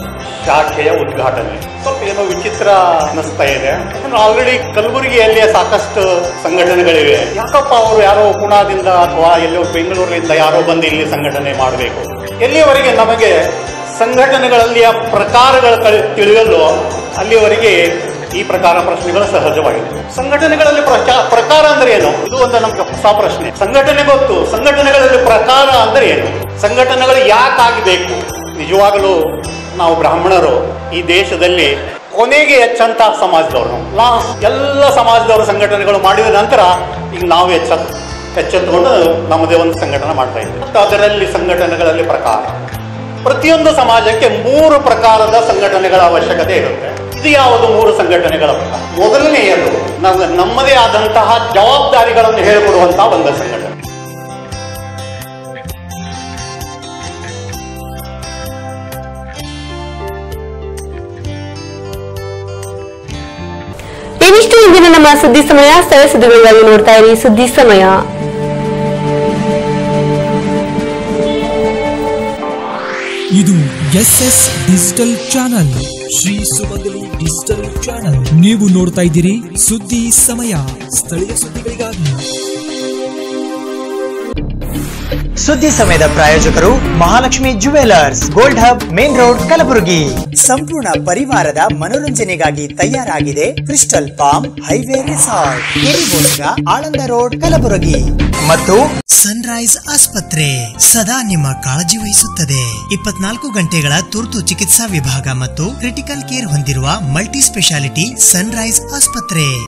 ಶಾಖೆಯ ಉದ್ಘಾಟನೆ ಸ್ವಲ್ಪ ಏನೋ ವಿಚಿತ್ರ ಅನ್ನಿಸ್ತಾ ಇದೆ ಆಲ್ರೆಡಿ ಕಲಬುರಗಿಯಲ್ಲಿ ಸಾಕಷ್ಟು ಸಂಘಟನೆಗಳಿವೆ ಯಾಕಪ್ಪ ಅವರು ಯಾರೋ ಪುಣಾದಿಂದ ಅಥವಾ ಎಲ್ಲೋ ಬೆಂಗಳೂರಿನಿಂದ ಯಾರೋ ಬಂದು ಇಲ್ಲಿ ಸಂಘಟನೆ ಮಾಡಬೇಕು ಎಲ್ಲಿಯವರೆಗೆ ನಮಗೆ ಸಂಘಟನೆಗಳಲ್ಲಿಯ ಪ್ರಕಾರಗಳ ಕಳಿ- ತಿಳಿಯಲು ಅಲ್ಲಿಯವರೆಗೆ ಈ ಪ್ರಕಾರ ಪ್ರಶ್ನೆಗಳು ಸಹಜವಾಗಿದೆ ಸಂಘಟನೆಗಳಲ್ಲಿ ಪ್ರಚಾ- ಪ್ರಕಾರ ಅಂದ್ರೆ ಏನು ಇದು ಒಂದು ನಮ್ಗೆ ಹೊಸ ಪ್ರಶ್ನೆ ಸಂಘಟನೆ ಗೊತ್ತು ಸಂಘಟನೆಗಳಲ್ಲಿ ಪ್ರಕಾರ ಅಂದ್ರೆ ಏನು ಸಂಘಟನೆಗಳು ಯಾಕಾಗಬೇಕು ನಿಜವಾಗಲೂ ನಾವು ಬ್ರಾಹ್ಮಣರು ಈ ದೇಶದಲ್ಲಿ ಕೊನೆಗೆ ಎಚ್ಚಂತ ಸಮಾಜದವರು ನಾ ಎಲ್ಲ ಸಮಾಜದವರು ಸಂಘಟನೆಗಳು ಮಾಡಿದ ನಂತರ ಈಗ ನಾವು ಎಚ್ಚ ಎಚ್ಚೆತ್ತುಕೊಂಡು ನಮ್ಮದೇ ಒಂದು ಸಂಘಟನೆ ಮಾಡ್ತಾ ಇದ್ದೀವಿ ಮತ್ತು ಅದರಲ್ಲಿ ಸಂಘಟನೆಗಳಲ್ಲಿ ಪ್ರಕಾರ ಪ್ರತಿಯೊಂದು ಸಮಾಜಕ್ಕೆ ಮೂರು ಪ್ರಕಾರದ ಸಂಘಟನೆಗಳ ಅವಶ್ಯಕತೆ ಇರುತ್ತೆ ಇದು ಯಾವುದು ಮೂರು ಸಂಘಟನೆಗಳ ಪ್ರಕಾರ ಮೊದಲನೆಯದು ನಮ್ಮ ನಮ್ಮದೇ ಆದಂತಹ ಜವಾಬ್ದಾರಿಗಳನ್ನು ಹೇಳಿಕೊಡುವಂತಹ ಒಂದು ಸಂಘಟನೆ ಇವಿಷ್ಟು ಇಂದಿನ ನಮ್ಮ ಸುದ್ದಿ ಸಮಯ ಸ್ಥಳ ಸುದ್ದಿಗಳಿಗಾಗಿ ನೋಡ್ತಾ ಇರಿ ಸುದ್ದಿ ಸಮಯ ಇದು S S digital channel Shri Sumangali digital channel ನೀವು ನೋಡ್ತಾ ಇದ್ದೀರಿ ಸುದ್ದಿ ಸಮಯ ಸ್ಥಳೀಯ ಸುದ್ದಿಗಳಿಗಾಗಿ ಸುದ್ದಿ ಸಮಯದ ಪ್ರಾಯೋಜಕರು Mahalakshmi jewellers gold hub main road Kalaburagi ಸಂಪೂರ್ಣ ಪರಿವಾರದ ಮನೋರಂಜನೆಗಾಗಿ ತಯಾರಾಗಿದೆ ಕ್ರಿಸ್ಟಲ್ ಪಾಮ್ ಹೈವೇ ರೆಸಾರ್ಟ್ ಕೆರಿಬೋಸ್ಗ ಆಳಂದ ರೋಡ್ ಕಲಬುರಗಿ ಮತ್ತು ಸನ್ರೈಸ್ ಆಸ್ಪತ್ರೆ ಸದಾ ನಿಮ್ಮ ಕಾಳಜಿ ವಹಿಸುತ್ತದೆ ಇಪ್ಪತ್ನಾಲ್ಕು ಗಂಟೆಗಳ ತುರ್ತು ಚಿಕಿತ್ಸಾ ವಿಭಾಗ ಮತ್ತು ಕ್ರಿಟಿಕಲ್ ಕೇರ್ ಹೊಂದಿರುವ ಮಲ್ಟಿ ಸ್ಪೆಷಾಲಿಟಿ ಸನ್ರೈಸ್ ಆಸ್ಪತ್ರೆ